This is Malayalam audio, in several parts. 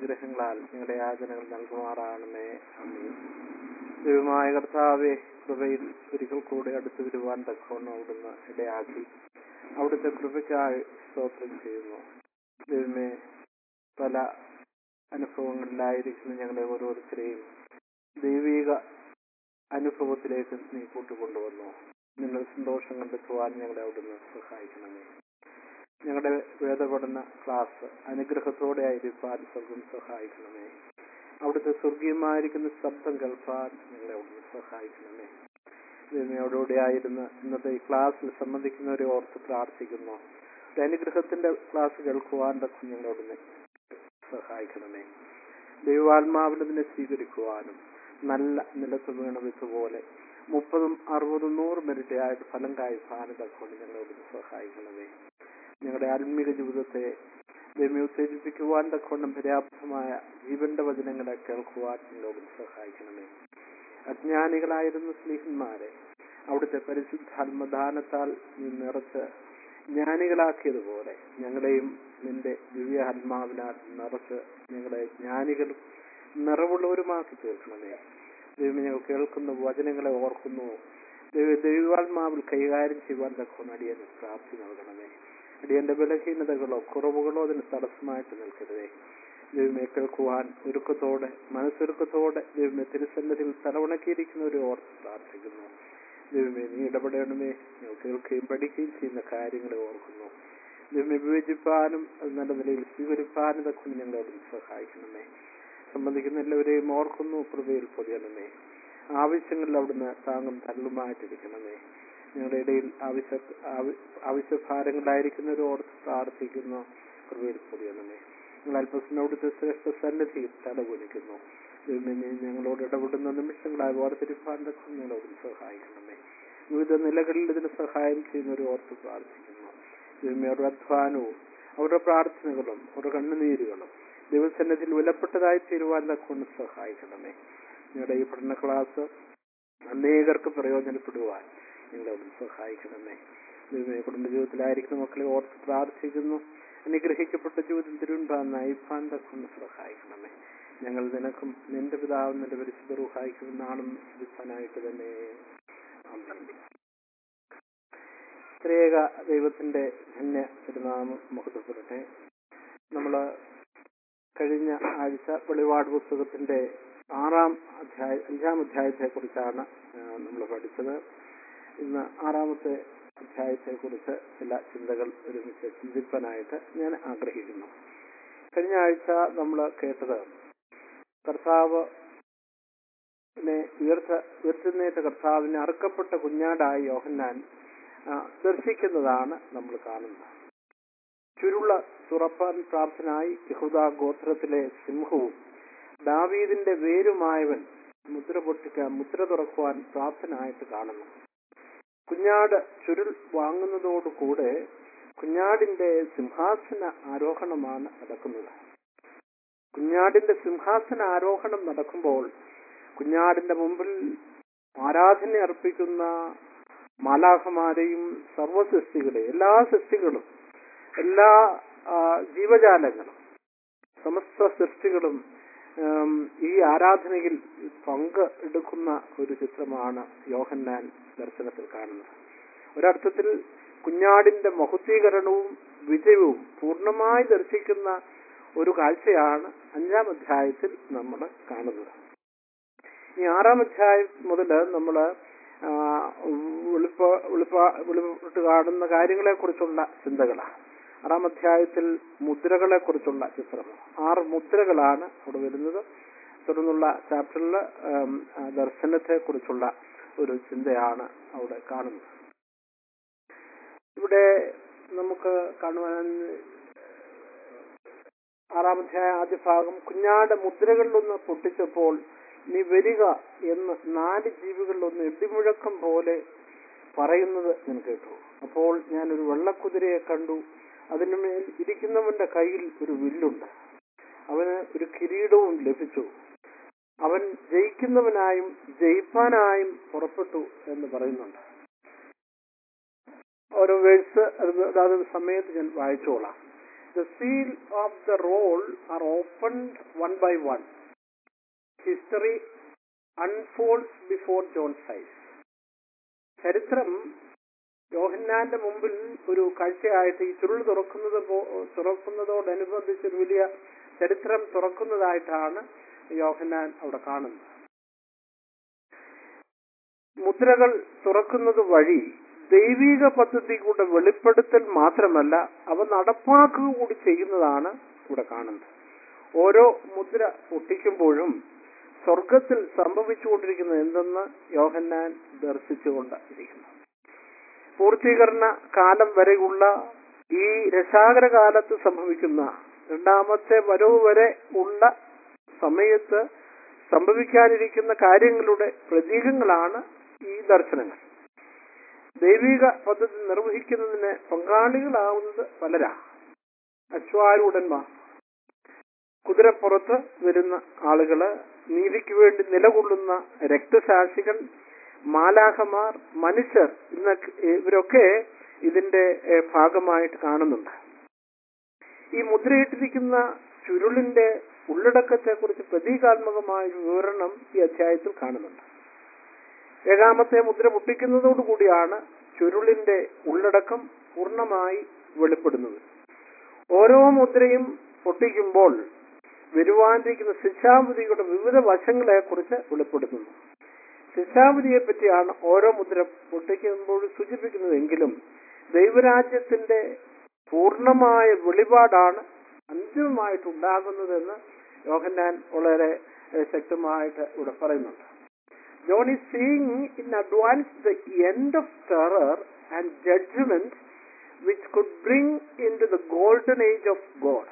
അനുഗ്രഹങ്ങളാൽ നിങ്ങളുടെ യാചനകൾ നൽകുമാറാണമേ അമ്മേ ദൈവമായ കർത്താവെ കൃപയിൽ ഒരിക്കൽ കൂടെ അടുത്തു വരുവാൻ തക്കവണ്ണം അവിടുന്ന് ഇടയാക്കി അവിടുത്തെ കൃപയ്ക്കായി സ്തോത്രം ചെയ്യുന്നു ദൈവമേ പല അനുഭവങ്ങളിലായിരിക്കുന്ന ഞങ്ങളെ ഓരോരുത്തരെയും ദൈവിക അനുഭവത്തിലേക്ക് നീ കൂട്ടുകൊണ്ടുവന്നു നിങ്ങൾ സന്തോഷം കണ്ടെത്തുവാൻ ഞങ്ങളെ അവിടുന്ന് സഹായിക്കണമേ ഞങ്ങളുടെ വേദപഠന ക്ലാസ് അനുഗ്രഹത്തോടെ ആയിരിക്കാൻ സ്വർഗം സഹായിക്കണമേ അവിടുത്തെ സ്വർഗീയമായിരിക്കുന്ന ശബ്ദം കേൾപ്പാൻ ഞങ്ങളെ അവിടുന്ന് സഹായിക്കണമേ ദൈവമയോടുകൂടെ ആയിരുന്ന് ഇന്നത്തെ ഈ ക്ലാസ്സിൽ സംബന്ധിക്കുന്നവരെ ഓർത്ത് പ്രാർത്ഥിക്കുന്നു ഒരു അനുഗ്രഹത്തിന്റെ ക്ലാസ് കേൾക്കുവാൻ ഞങ്ങളെ അവിടുന്ന് സഹായിക്കണമേ ദൈവാത്മാവിൽ ഇതിനെ സ്വീകരിക്കുവാനും നല്ല നിലത്ത് വീണ വിത്ത് പോലെ മുപ്പതും അറുപതും നൂറ് മിനിറ്റ് ആയിട്ട് ഫലം കായ്പാനും തക്കൊണ്ട് ഞങ്ങളോട് സഹായിക്കണമേ ഞങ്ങളുടെ ആത്മീക ജീവിതത്തെ ദൈവം ഉത്തേജിപ്പിക്കുവാൻ തക്കവണ്ണം പര്യാപ്തമായ ജീവന്റെ വചനങ്ങളെ കേൾക്കുവാൻ ഞങ്ങളോട് സഹായിക്കണമേ അജ്ഞാനികളായിരുന്ന സ്നേഹന്മാരെ അവിടുത്തെ പരിശുദ്ധാത്മദാനത്താൽ നീ നിറച്ച് ജ്ഞാനികളാക്കിയതുപോലെ ഞങ്ങളെയും നിന്റെ ദിവ്യ ആത്മാവിനാൽ നിറച്ച് ഞങ്ങളെ ജ്ഞാനികളും നിറവുള്ളവരുമാക്കി തീർക്കണമേ ദൈവം ഞങ്ങൾ കേൾക്കുന്ന വചനങ്ങളെ ഓർക്കുന്നു ദൈവ ദൈവാത്മാവിൽ കൈകാര്യം ചെയ്യുവാൻ തക്കവണ്ണം അടിയന് പ്രാപ്തി നൽകണമേ അടിയന്റെ ബലഹീനതകളോ കുറവുകളോ അതിന് തടസ്സമായിട്ട് നിൽക്കരുതേ ദൈവമേ കേൾക്കുവാൻ ഒരുക്കത്തോടെ മനസ്സൊരുക്കത്തോടെ ദൈവമേ തിരുസന്നതിൽ തലവണക്കിയിരിക്കുന്നവരെ ഓർത്ത് പ്രാർത്ഥിക്കുന്നു ദൈവമേ നീ ഇടപെടണമേ ഞങ്ങൾ കേൾക്കുകയും പഠിക്കുകയും ചെയ്യുന്ന കാര്യങ്ങളെ ഓർക്കുന്നു ദൈവമേ വിവേചിപ്പാനും അത് നല്ല നിലയിൽ സ്വീകരിപ്പാനും ഇതൊക്കെ ഞങ്ങളെ അവിടെ സഹായിക്കണമേ സംബന്ധിക്കുന്ന എല്ലാവരെയും ഓർക്കുന്നു കൃപയിൽ പൊതിയണമേ ആവശ്യങ്ങളിൽ അവിടുന്ന് താങ്ങും തള്ളുമായിട്ടിരിക്കണമേ ഞങ്ങളുടെ ഇടയിൽ ആവശ്യ ആവ- ആവശ്യഭാരങ്ങളായിരിക്കുന്നവർ ഓർത്ത് പ്രാർത്ഥിക്കുന്നു കൃപയിൽ പൊതിയണമേ നിങ്ങൾ അല്പസമയം അവിടുത്തെ ശ്രേഷ്ഠ സന്നിധിയിൽ തലകുലിക്കുന്നു ദൈവമേ, നീ ഞങ്ങളോട് ഇടപെടുന്ന നിമിഷങ്ങളായി വേർതിരിപ്പാൻ തക്കം ഞങ്ങളോട് സഹായിക്കണമേ വിവിധ നിലകളിൽ ഇതിന് സഹായം ചെയ്യുന്നവർ ഓർത്ത് പ്രാർത്ഥിക്കുന്നു ദൈവമേ അവരുടെ അധ്വാനവും അവരുടെ പ്രാർത്ഥനകളും അവരുടെ കണ്ണുനീരുകളും ദൈവസന്നിധിയിൽ വിലപ്പെട്ടതായി തീരുവാൻ തക്കൊണ്ട് സഹായിക്കണമേ ഞങ്ങളുടെ ഈ പഠന ക്ലാസ് അനേകർക്ക് പ്രയോജനപ്പെടുവാൻ നിങ്ങളോട് സഹായിക്കണമേ ദൈവമേ കുടുംബജീവിതത്തിലായിരിക്കുന്ന മക്കളെ ഓർത്ത് പ്രാർത്ഥിക്കുന്നു അനുഗ്രഹിക്കപ്പെട്ട ജീവിതം തിരുവൻപാൻ നയിപ്പാൻ തക്കൊണ്ട് സഹായിക്കണമേ ഞങ്ങൾ നിനക്കും നിന്റെ പിതാവും നിന്റെ പരിശുദ്ധ റുഹായിക്കും നാളും സ്തുതിപ്പാനായിട്ട് തന്നെ ആമേൻ. ത്രേക ദൈവത്തിന്റെ ധന്യ തിരുനാമം മഹത്വപ്പെടട്ടെ നമ്മള് കഴിഞ്ഞ ആഴ്ച വെളിപാട് പുസ്തകത്തിന്റെ ആറാം അധ്യായ അഞ്ചാം അധ്യായത്തെ കുറിച്ചാണ് നമ്മൾ പഠിച്ചത് ഇന്ന് ആറാമത്തെ അധ്യായത്തെ കുറിച്ച് ചില ചിന്തകൾ ഒരുമിച്ച് ചിന്തിപ്പാനായിട്ട് ഞാൻ ആഗ്രഹിക്കുന്നു കഴിഞ്ഞ ആഴ്ച നമ്മൾ കേട്ടത് കർത്താവ് ഉയർത്ത ഉയർത്തുന്നേറ്റ കർത്താവിനെ അറുക്കപ്പെട്ട കുഞ്ഞാടായി യോഹന്നാൻ ആ, ദർശിക്കുന്നതാണ് നമ്മൾ കാണുന്നത് ചുരുള തുറപ്പാൻ പ്രാപ്തനായി യഹൂദ ഗോത്രത്തിലെ സിംഹവും ദാവീദിന്റെ വേരുമായവൻ മുദ്ര പൊട്ടിക്കാൻ മുദ്ര തുറക്കുവാൻ പ്രാപ്തനായിട്ട് കാണുന്നു കുഞ്ഞാട് ചുരുൾ വാങ്ങുന്നതോടുകൂടെ കുഞ്ഞാടിന്റെ സിംഹാസന ആരോഹണമാണ് നടക്കുന്നത് കുഞ്ഞാടിന്റെ സിംഹാസന ആരോഹണം നടക്കുമ്പോൾ കുഞ്ഞാടിന്റെ മുമ്പിൽ ആരാധന അർപ്പിക്കുന്ന മാലാഹമാരെയും സർവസൃഷ്ടികളെ എല്ലാ സൃഷ്ടികളും എല്ലാ ആ, ജീവജാലങ്ങളും സമസ്ത സൃഷ്ടികളും ഉം, ഈ ആരാധനയിൽ പങ്ക് എടുക്കുന്ന ഒരു ചിത്രമാണ് യോഹന്നാൻ ദർശനത്തിൽ കാണുന്നത് ഒരർത്ഥത്തിൽ കുഞ്ഞാടിന്റെ മഹത്വീകരണവും വിജയവും പൂർണ്ണമായി ദർശിക്കുന്ന ഒരു കാഴ്ചയാണ് അഞ്ചാം അധ്യായത്തിൽ നമ്മൾ കാണുന്നത് ഈ ആറാം അധ്യായം മുതൽ നമ്മൾ വെളുപ്പ വെളുപ്പ വെളിപ്പെട്ട് കാണുന്ന കാര്യങ്ങളെ കുറിച്ചുള്ള ചിന്തകളാണ് ആറാം അധ്യായത്തിൽ മുദ്രകളെ കുറിച്ചുള്ള ചിത്രം ആറ് മുദ്രകളാണ് അവിടെ വരുന്നത് തുടർന്നുള്ള ചാപ്റ്ററിൽ ദർശനത്തെ കുറിച്ചുള്ള ഒരു ചിന്തയാണ് അവിടെ കാണുന്നത് ഇവിടെ നമുക്ക് കാണുവാൻ ആറാം അധ്യായ ആദ്യ ഭാഗം കുഞ്ഞാട് മുദ്രകളിലൊന്ന് പൊട്ടിച്ചപ്പോൾ നീ വരിക എന്ന് നാല് ജീവികളിലൊന്ന് ഇടിമുഴക്കം പോലെ പറയുന്നത് ഞാൻ കേട്ടു അപ്പോൾ ഞാൻ ഒരു വെള്ളക്കുതിരയെ കണ്ടു അതിനുമേൽ ഇരിക്കുന്നവന്റെ കയ്യിൽ ഒരു വില്ലുണ്ട് അവന് ഒരു കിരീടവും ലഭിച്ചു അവൻ ജയിക്കുന്നവനായും ജയിപ്പാനായും പുറപ്പെട്ടു എന്ന് പറയുന്നുണ്ട് ഓരോ വേഴ്സ് അത് അതാത് സമയത്ത് ഞാൻ വായിച്ചോളാം the seal of the roll are opened one by one. History unfolds before John's eyes. ചരിത്രം യോഹന്നാന്റെ മുമ്പിൽ ഒരു കാഴ്ചയായിട്ട് ഈ ചുരുൾ തുറക്കുന്നത് പോ- തുറക്കുന്നതോടനുബന്ധിച്ച് ഒരു വലിയ ചരിത്രം തുറക്കുന്നതായിട്ടാണ് യോഹന്നാൻ അവിടെ കാണുന്നത് മുദ്രകൾ തുറക്കുന്നത് വഴി ദൈവിക പദ്ധതിയുടെ വെളിപ്പെടുത്തൽ മാത്രമല്ല അവ നടപ്പാക്കുക കൂടി ചെയ്യുന്നതാണ് ഇവിടെ കാണുന്നത് ഓരോ മുദ്ര പൊട്ടിക്കുമ്പോഴും സ്വർഗത്തിൽ സംഭവിച്ചുകൊണ്ടിരിക്കുന്നത് എന്തെന്ന് യോഹന്നാൻ ദർശിച്ചുകൊണ്ട് ഇരിക്കുന്നു പൂർത്തീകരണ കാലം വരെയുള്ള ഈ രക്ഷാകര കാലത്ത് സംഭവിക്കുന്ന രണ്ടാമത്തെ വരവ് വരെ ഉള്ള സമയത്ത് സംഭവിക്കാനിരിക്കുന്ന കാര്യങ്ങളുടെ പ്രതീകങ്ങളാണ് ഈ ദർശനങ്ങൾ ദൈവിക പദ്ധതി നിർവഹിക്കുന്നതിന് പങ്കാളികളാവുന്നത് പലരാ അശ്വാരൂഢന്മാർ കുതിരപ്പുറത്ത് വരുന്ന ആളുകള് നീതിക്ക് വേണ്ടി നിലകൊള്ളുന്ന രക്തസാക്ഷികൾ മാലാഖമാർ മനുഷ്യർ ഇന്നൊക്കെ ഇവരൊക്കെ ഇതിന്റെ ഏഹ്, ഭാഗമായിട്ട് കാണുന്നുണ്ട് ഈ മുദ്രയിട്ടിരിക്കുന്ന ചുരുളിന്റെ ഉള്ളടക്കത്തെ കുറിച്ച് പ്രതീകാത്മകമായ ഒരു വിവരണം ഈ അധ്യായത്തിൽ കാണുന്നുണ്ട് ഏഴാമത്തെ മുദ്ര പൊട്ടിക്കുന്നതോടുകൂടിയാണ് ചുരുളിന്റെ ഉള്ളടക്കം പൂർണ്ണമായി വെളിപ്പെടുന്നത് ഓരോ മുദ്രയും പൊട്ടിക്കുമ്പോൾ വരുവാനിരിക്കുന്ന ശിക്ഷാവിധിയുടെ വിവിധ വശങ്ങളെ കുറിച്ച് വെളിപ്പെടുത്തുന്നു ശിക്ഷാവിധിയെ പറ്റിയാണ് ഓരോ മുദ്ര പൊട്ടിക്കുമ്പോൾ സൂചിപ്പിക്കുന്നതെങ്കിലും ദൈവരാജ്യത്തിന്റെ പൂർണ്ണമായ വെളിപാടാണ് അന്തിമമായിട്ടുണ്ടാകുന്നതെന്ന് യോഹന്നാൻ വളരെ ഏഹ്, ശക്തമായിട്ട് ഇവിടെ പറയുന്നുണ്ട് John is seeing in advance the end of terror and judgment which could bring into the golden age of God.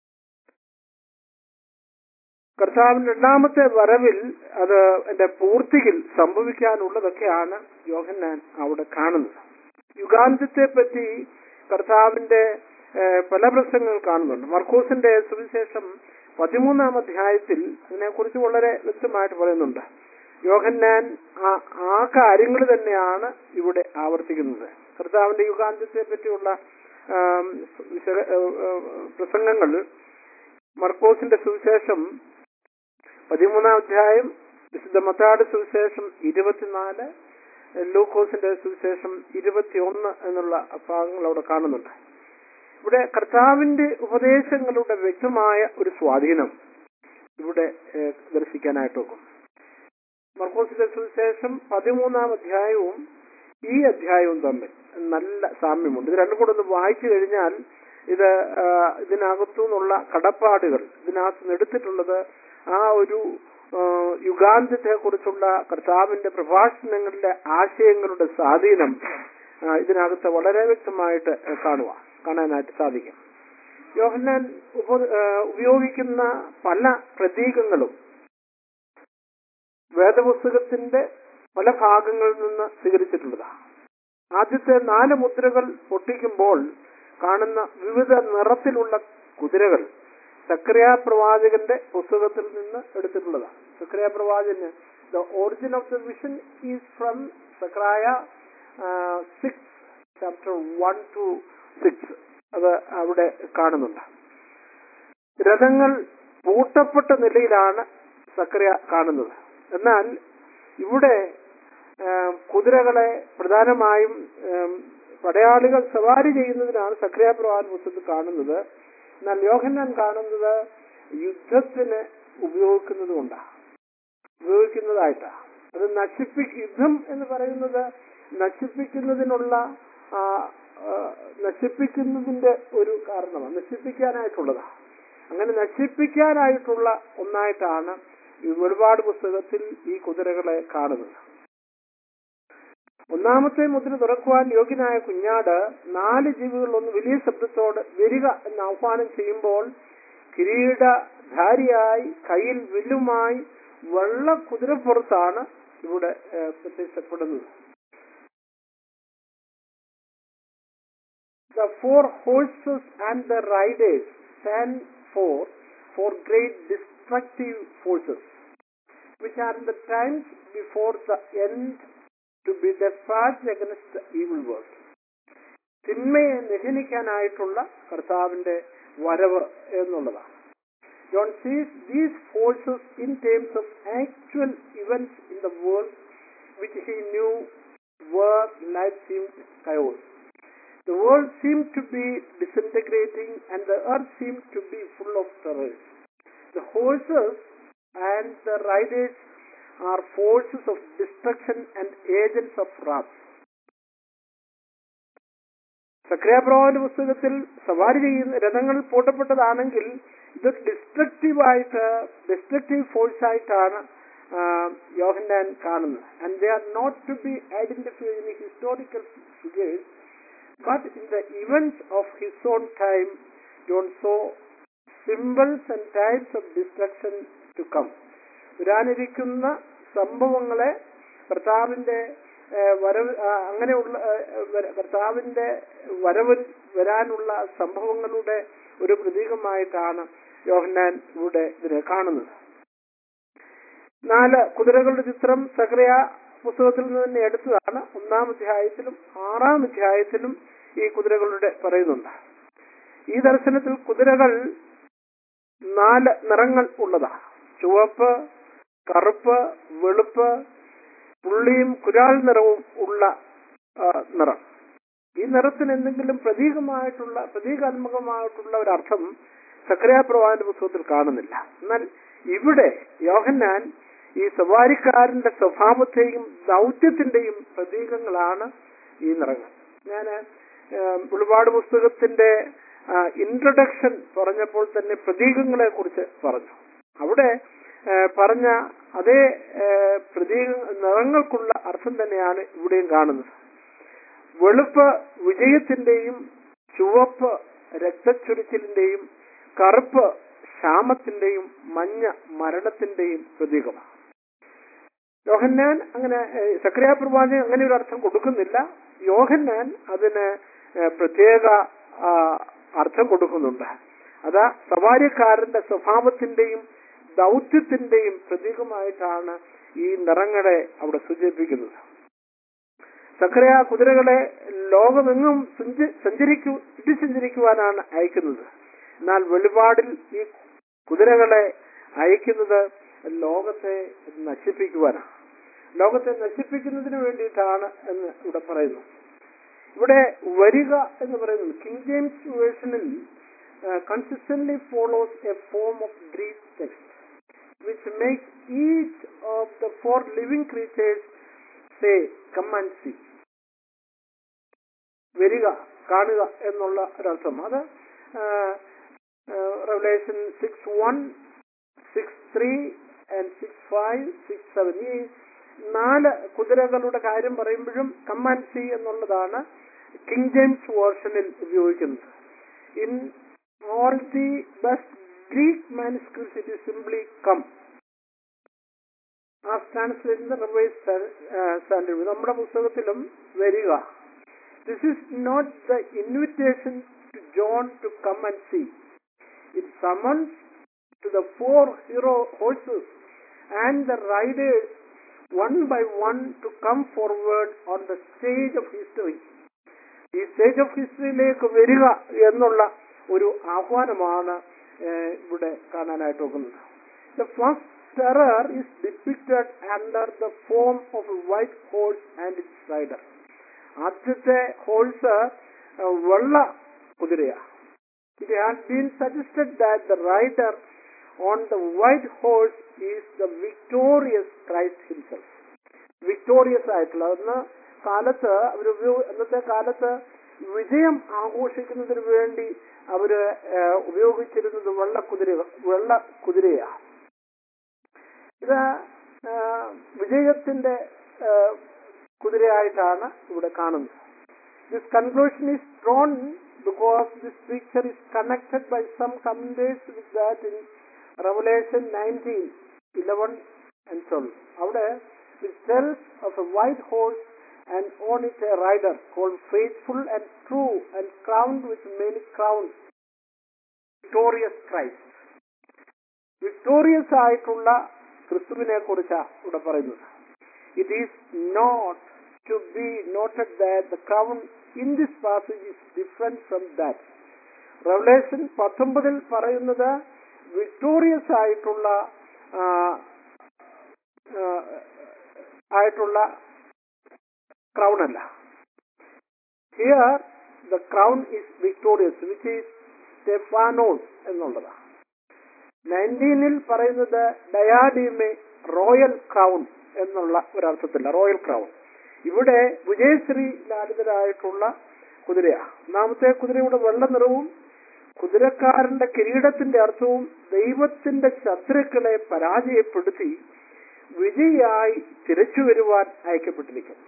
കർത്താവിന്റെ രണ്ടാമത്തെ വരവിൽ അത് എന്റെ പൂർത്തിയിൽ സംഭവിക്കാനുള്ളതൊക്കെയാണ് യോഹന്നാൻ അവിടെ കാണുന്നത് യുഗാന്തത്തെ പറ്റി കർത്താവിന്റെ ഏഹ്, പല പ്രസംഗങ്ങൾ കാണുന്നുണ്ട് മർക്കോസിന്റെ സുവിശേഷം പതിമൂന്നാം അധ്യായത്തിൽ അതിനെക്കുറിച്ച് വളരെ വ്യക്തമായിട്ട് പറയുന്നുണ്ട് യോഹന്നാൻ ആ ആ കാര്യങ്ങൾ തന്നെയാണ് ഇവിടെ ആവർത്തിക്കുന്നത് കർത്താവിന്റെ യുഗാന്തത്തെ പറ്റിയുള്ള ആം, വിശക- ഏഹ്, ഏഹ്, പ്രസംഗങ്ങൾ മർക്കോസിന്റെ സുവിശേഷം പതിമൂന്നാം അധ്യായം വിശുദ്ധ മത്താട് സുവിശേഷം ഇരുപത്തിനാല് ലൂക്കോസിന്റെ സുവിശേഷം ഇരുപത്തിയൊന്ന് എന്നുള്ള ഭാഗങ്ങൾ അവിടെ കാണുന്നുണ്ട് ഇവിടെ കർത്താവിന്റെ ഉപദേശങ്ങളുടെ വ്യക്തമായ ഒരു സ്വാധീനം ഇവിടെ ഏഹ്, ദർശിക്കാനായിട്ട് നോക്കും മർക്കോസിന്റെ സുവിശേഷം പതിമൂന്നാം അധ്യായവും ഈ അധ്യായവും തമ്മിൽ നല്ല സാമ്യമുണ്ട് ഇത് രണ്ടും കൂടെ ഒന്ന് വായിച്ചു കഴിഞ്ഞാൽ ഇത് ആ, ഇതിനകത്തു നിന്നുള്ള കടപ്പാടുകൾ ഇതിനകത്ത് നിന്ന് എടുത്തിട്ടുള്ളത് ആ ഒരു യുഗാന്തത്തെ കുറിച്ചുള്ള കർത്താവിന്റെ പ്രഭാഷണങ്ങളിലെ ആശയങ്ങളുടെ സ്വാധീനം ആ, ഇതിനകത്ത് വളരെ വ്യക്തമായിട്ട് കാണുക കാണാനായിട്ട് സാധിക്കും യോഹന്നാൻ ഉപ ആ, ഉപയോഗിക്കുന്ന പല പ്രതീകങ്ങളും വേദപുസ്തകത്തിന്റെ പല ഭാഗങ്ങളിൽ നിന്ന് സ്വീകരിച്ചിട്ടുള്ളതാണ് ആദ്യത്തെ നാല് മുദ്രകൾ പൊട്ടിക്കുമ്പോൾ കാണുന്ന വിവിധ നിറത്തിലുള്ള കുതിരകൾ സക്രിയ പ്രവാചകന്റെ പുസ്തകത്തിൽ നിന്ന് എടുത്തിട്ടുള്ളതാണ് സക്രിയ പ്രവാചകന് the origin of the vision is from Zechariah six chapter one two six അത് അവിടെ കാണുന്നുണ്ട് രഥങ്ങൾ പൂട്ടപ്പെട്ട നിലയിലാണ് സക്രിയ കാണുന്നത് എന്നാൽ ഇവിടെ ഏം, കുതിരകളെ പ്രധാനമായും ഏം, പടയാളികൾ സവാരി ചെയ്യുന്നതിനാണ് സക്രിയ പ്രവാൻ പുസ്തകത്തിൽ കാണുന്നത് എന്നാൽ യോഹന്നാൻ കാണുന്നത് യുദ്ധത്തിന് ഉപയോഗിക്കുന്നത് കൊണ്ടാണ് ഉപയോഗിക്കുന്നതായിട്ടാണ് അത് നശിപ്പി യുദ്ധം എന്ന് പറയുന്നത് നശിപ്പിക്കുന്നതിനുള്ള ആ, ആ, നശിപ്പിക്കുന്നതിന്റെ ഒരു കാരണമാണ് നശിപ്പിക്കാനായിട്ടുള്ളതാണ് അങ്ങനെ നശിപ്പിക്കാനായിട്ടുള്ള ഒന്നായിട്ടാണ് ഈ വെളിപാട് പുസ്തകത്തിൽ ഈ കുതിരകളെ കാണുന്നത് ഒന്നാമത്തെ മുദ്ര തുറക്കുവാൻ യോഗ്യനായ കുഞ്ഞാട് നാല് ജീവികളൊന്ന് വലിയ ശബ്ദത്തോട് വരിക എന്ന് ആഹ്വാനം ചെയ്യുമ്പോൾ കിരീടധാരിയായി കയ്യിൽ വില്ലുമായി വെള്ള കുതിരപ്പുറത്താണ് ഇവിടെ ഏഹ്, പ്രത്യക്ഷപ്പെടുന്നത് The four horses and the riders stand for for great destructive forces, which are in the times before the end to be dispatched against the evil world. തിന്മയെ നിഹനിക്കാനായിട്ടുള്ള കർത്താവിന്റെ വരവ് എന്നുള്ളതാണ് John sees these forces in terms of actual events in the world which he knew were life seemed chaos. The world seemed to be disintegrating and the earth seemed to be full of terrors. The horses and the riders are forces of destruction and agents of wrath. സക്രിയാപ്രവാന്റെ പുസ്തകത്തിൽ സവാരി ചെയ്യുന്ന രഥങ്ങൾ പൂട്ടപ്പെട്ടതാണെങ്കിൽ ഇത് ഡിസ്ട്രക്റ്റീവായിട്ട് ഡിസ്ട്രക്റ്റീവ് ഫോഴ്സ് ആയിട്ടാണ് യോഹന്നാൻ കാണുന്നത് and they are not to be identified in historical figures but in the events of his own time John so symbols and types of destruction to come വരാനിരിക്കുന്ന സംഭവങ്ങളെ കർത്താവിന്റെ ഏഹ്, വരവ് ആ, അങ്ങനെയുള്ള ഏഹ്, വര- കർത്താവിന്റെ വരവിൽ വരാനുള്ള സംഭവങ്ങളുടെ ഒരു പ്രതീകമായിട്ടാണ് യോഹന്നാൻ ഇവിടെ ഇതിനെ കാണുന്നത് നാല് കുതിരകളുടെ ചിത്രം സക്രിയ പുസ്തകത്തിൽ നിന്ന് തന്നെ എടുത്തതാണ് ഒന്നാം അധ്യായത്തിലും ആറാം അധ്യായത്തിലും ഈ കുതിരകളുടെ പറയുന്നുണ്ട് ഈ ദർശനത്തിൽ കുതിരകൾ നാല് നിറങ്ങൾ ഉള്ളതാ ചുവപ്പ് കറുപ്പ് വെളുപ്പ് പുള്ളിയും കുരാൾ നിറവും ഉള്ള ആ, നിറം ഈ നിറത്തിന് എന്തെങ്കിലും പ്രതീകമായിട്ടുള്ള പ്രതീകാത്മകമായിട്ടുള്ള ഒരർത്ഥം സക്രിയ പ്രവാഹന്റെ പുസ്തകത്തിൽ കാണുന്നില്ല എന്നാൽ ഇവിടെ യോഹന്നാൻ ഈ സവാരിക്കാരന്റെ സ്വഭാവത്തെയും ദൗത്യത്തിന്റെയും പ്രതീകങ്ങളാണ് ഈ നിറങ്ങൾ ഞാൻ ഒരുപാട് പുസ്തകത്തിന്റെ ഇൻട്രൊഡക്ഷൻ പറഞ്ഞപ്പോൾ തന്നെ പ്രതീകങ്ങളെ കുറിച്ച് പറഞ്ഞു അവിടെ ആ, പറഞ്ഞ അതേ ആ, പ്രതീക നിറങ്ങൾക്കുള്ള അർത്ഥം തന്നെയാണ് ഇവിടെയും കാണുന്നത് വെളുപ്പ് വിജയത്തിന്റെയും ചുവപ്പ് രക്തച്ചൊരിച്ചിലിന്റെയും കറുപ്പ് ക്ഷാമത്തിന്റെയും മഞ്ഞ മരണത്തിന്റെയും പ്രതീകമാണ് യോഹന്നാൻ അങ്ങനെ ഏഹ്, സക്രിയ പ്രവാചകൻ അങ്ങനെ ഒരു അർത്ഥം കൊടുക്കുന്നില്ല യോഹന്നാൻ അതിന് ഏഹ്, പ്രത്യേക ആ, അർത്ഥം കൊടുക്കുന്നുണ്ട് അതാ സവാരിക്കാരന്റെ സ്വഭാവത്തിന്റെയും ദൗത്യത്തിന്റെയും പ്രതീകമായിട്ടാണ് ഈ നിറങ്ങളെ അവിടെ സൂചിപ്പിക്കുന്നത് സക്രിയ കുതിരകളെ ലോകമെങ്ങും സഞ്ച- സഞ്ചരിക്കു ചുറ്റി സഞ്ചരിക്കുവാനാണ് അയക്കുന്നത് എന്നാൽ വെളിപാടിൽ ഈ കുതിരകളെ അയക്കുന്നത് ലോകത്തെ നശിപ്പിക്കുവാനാണ് ലോകത്തെ നശിപ്പിക്കുന്നതിന് വേണ്ടിയിട്ടാണ് എന്ന് ഇവിടെ പറയുന്നു ഇവിടെ വരിക എന്ന് പറയുന്നത് കിങ് ജെയിംസ് വേർഷനിൽ consistently follows a form of Greek text which makes each of the four living creatures say come and see വരിക കാണുക എന്നുള്ള ഒരർത്ഥം അത് Revelation six one six three and six five six seven ഈ നാല് കുതിരകളുടെ കാര്യം പറയുമ്പോഴും കം ആൻഡ് സി എന്നുള്ളതാണ് കിങ് ജെയിംസ് വേർഷനിൽ ഉപയോഗിക്കുന്നത് in all the best Greek manuscript it is simply come ah translation revise standard നമ്മുടെ പുസ്തകത്തിലും വരിക this is not the invitation to John to come and see it summons to the four hero horses and the riders one by one to come forward on the stage of history ഈ സ്റ്റേജ് ഓഫ് ഹിസ്റ്ററിയിലേക്ക് വരിക എന്നുള്ള ഒരു ആഹ്വാനമാണ് ഏഹ്, ഇവിടെ കാണാനായിട്ട് നോക്കുന്നത് the first terror is depicted under the form of a white horse and its rider ആദ്യത്തെ ഹോഴ്സ് വെള്ള കുതിരയാണ് it has been suggested that the rider on the white horse is the victorious Christ himself victorious ആയിട്ടുള്ള അന്ന് കാലത്ത് അവർ അന്നത്തെ കാലത്ത് വിജയം ആഘോഷിക്കുന്നതിന് വേണ്ടി അവര് ഏഹ്, ഉപയോഗിച്ചിരുന്നത് വെള്ള കുതിര വെള്ള കുതിരയാണ് ഇത് ഏഹ്, വിജയത്തിന്റെ ഏഹ്, കുതിരയായിട്ടാണ് ഇവിടെ കാണുന്നത് this conclusion is drawn because this picture is connected by some commentators with that in Revelation nineteen eleven and twelve അവിടെ it tells of a white horse and on it a rider called faithful and true and crowned with many crowns victorious Christ victorious ആയിട്ടുള്ള ക്രിസ്തുവിനെ കുറിച്ചാണ് ഇവിടെ പറയുന്നത് it is not to be noted that the crown in this passage is different from that Revelation പത്തൊമ്പതിൽ പറയുന്നത് വിക്ടോറിയസ് ആയിട്ടുള്ള ആ, ആ, ആയിട്ടുള്ള ക്രൗൺ അല്ല here the crown is victorious which is stephanos എന്നുള്ളതാണ് നയൻറ്റീനിൽ പറയുന്നത് ഡയാഡിമെ റോയൽ ക്രൗൺ എന്നുള്ള ഒരർത്ഥത്തില്ല റോയൽ ക്രൗൺ ഇവിടെ വിജയശ്രീ ലാലിതരായിട്ടുള്ള കുതിരയാണ് ഒന്നാമത്തെ കുതിരയുടെ വെള്ള നിറവും കുതിരക്കാരന്റെ കിരീടത്തിന്റെ അർത്ഥവും ദൈവത്തിന്റെ ശത്രുക്കളെ പരാജയപ്പെടുത്തി വിജയിയായി തിരിച്ചു വരുവാൻ അയക്കപ്പെട്ടിരിക്കുന്നു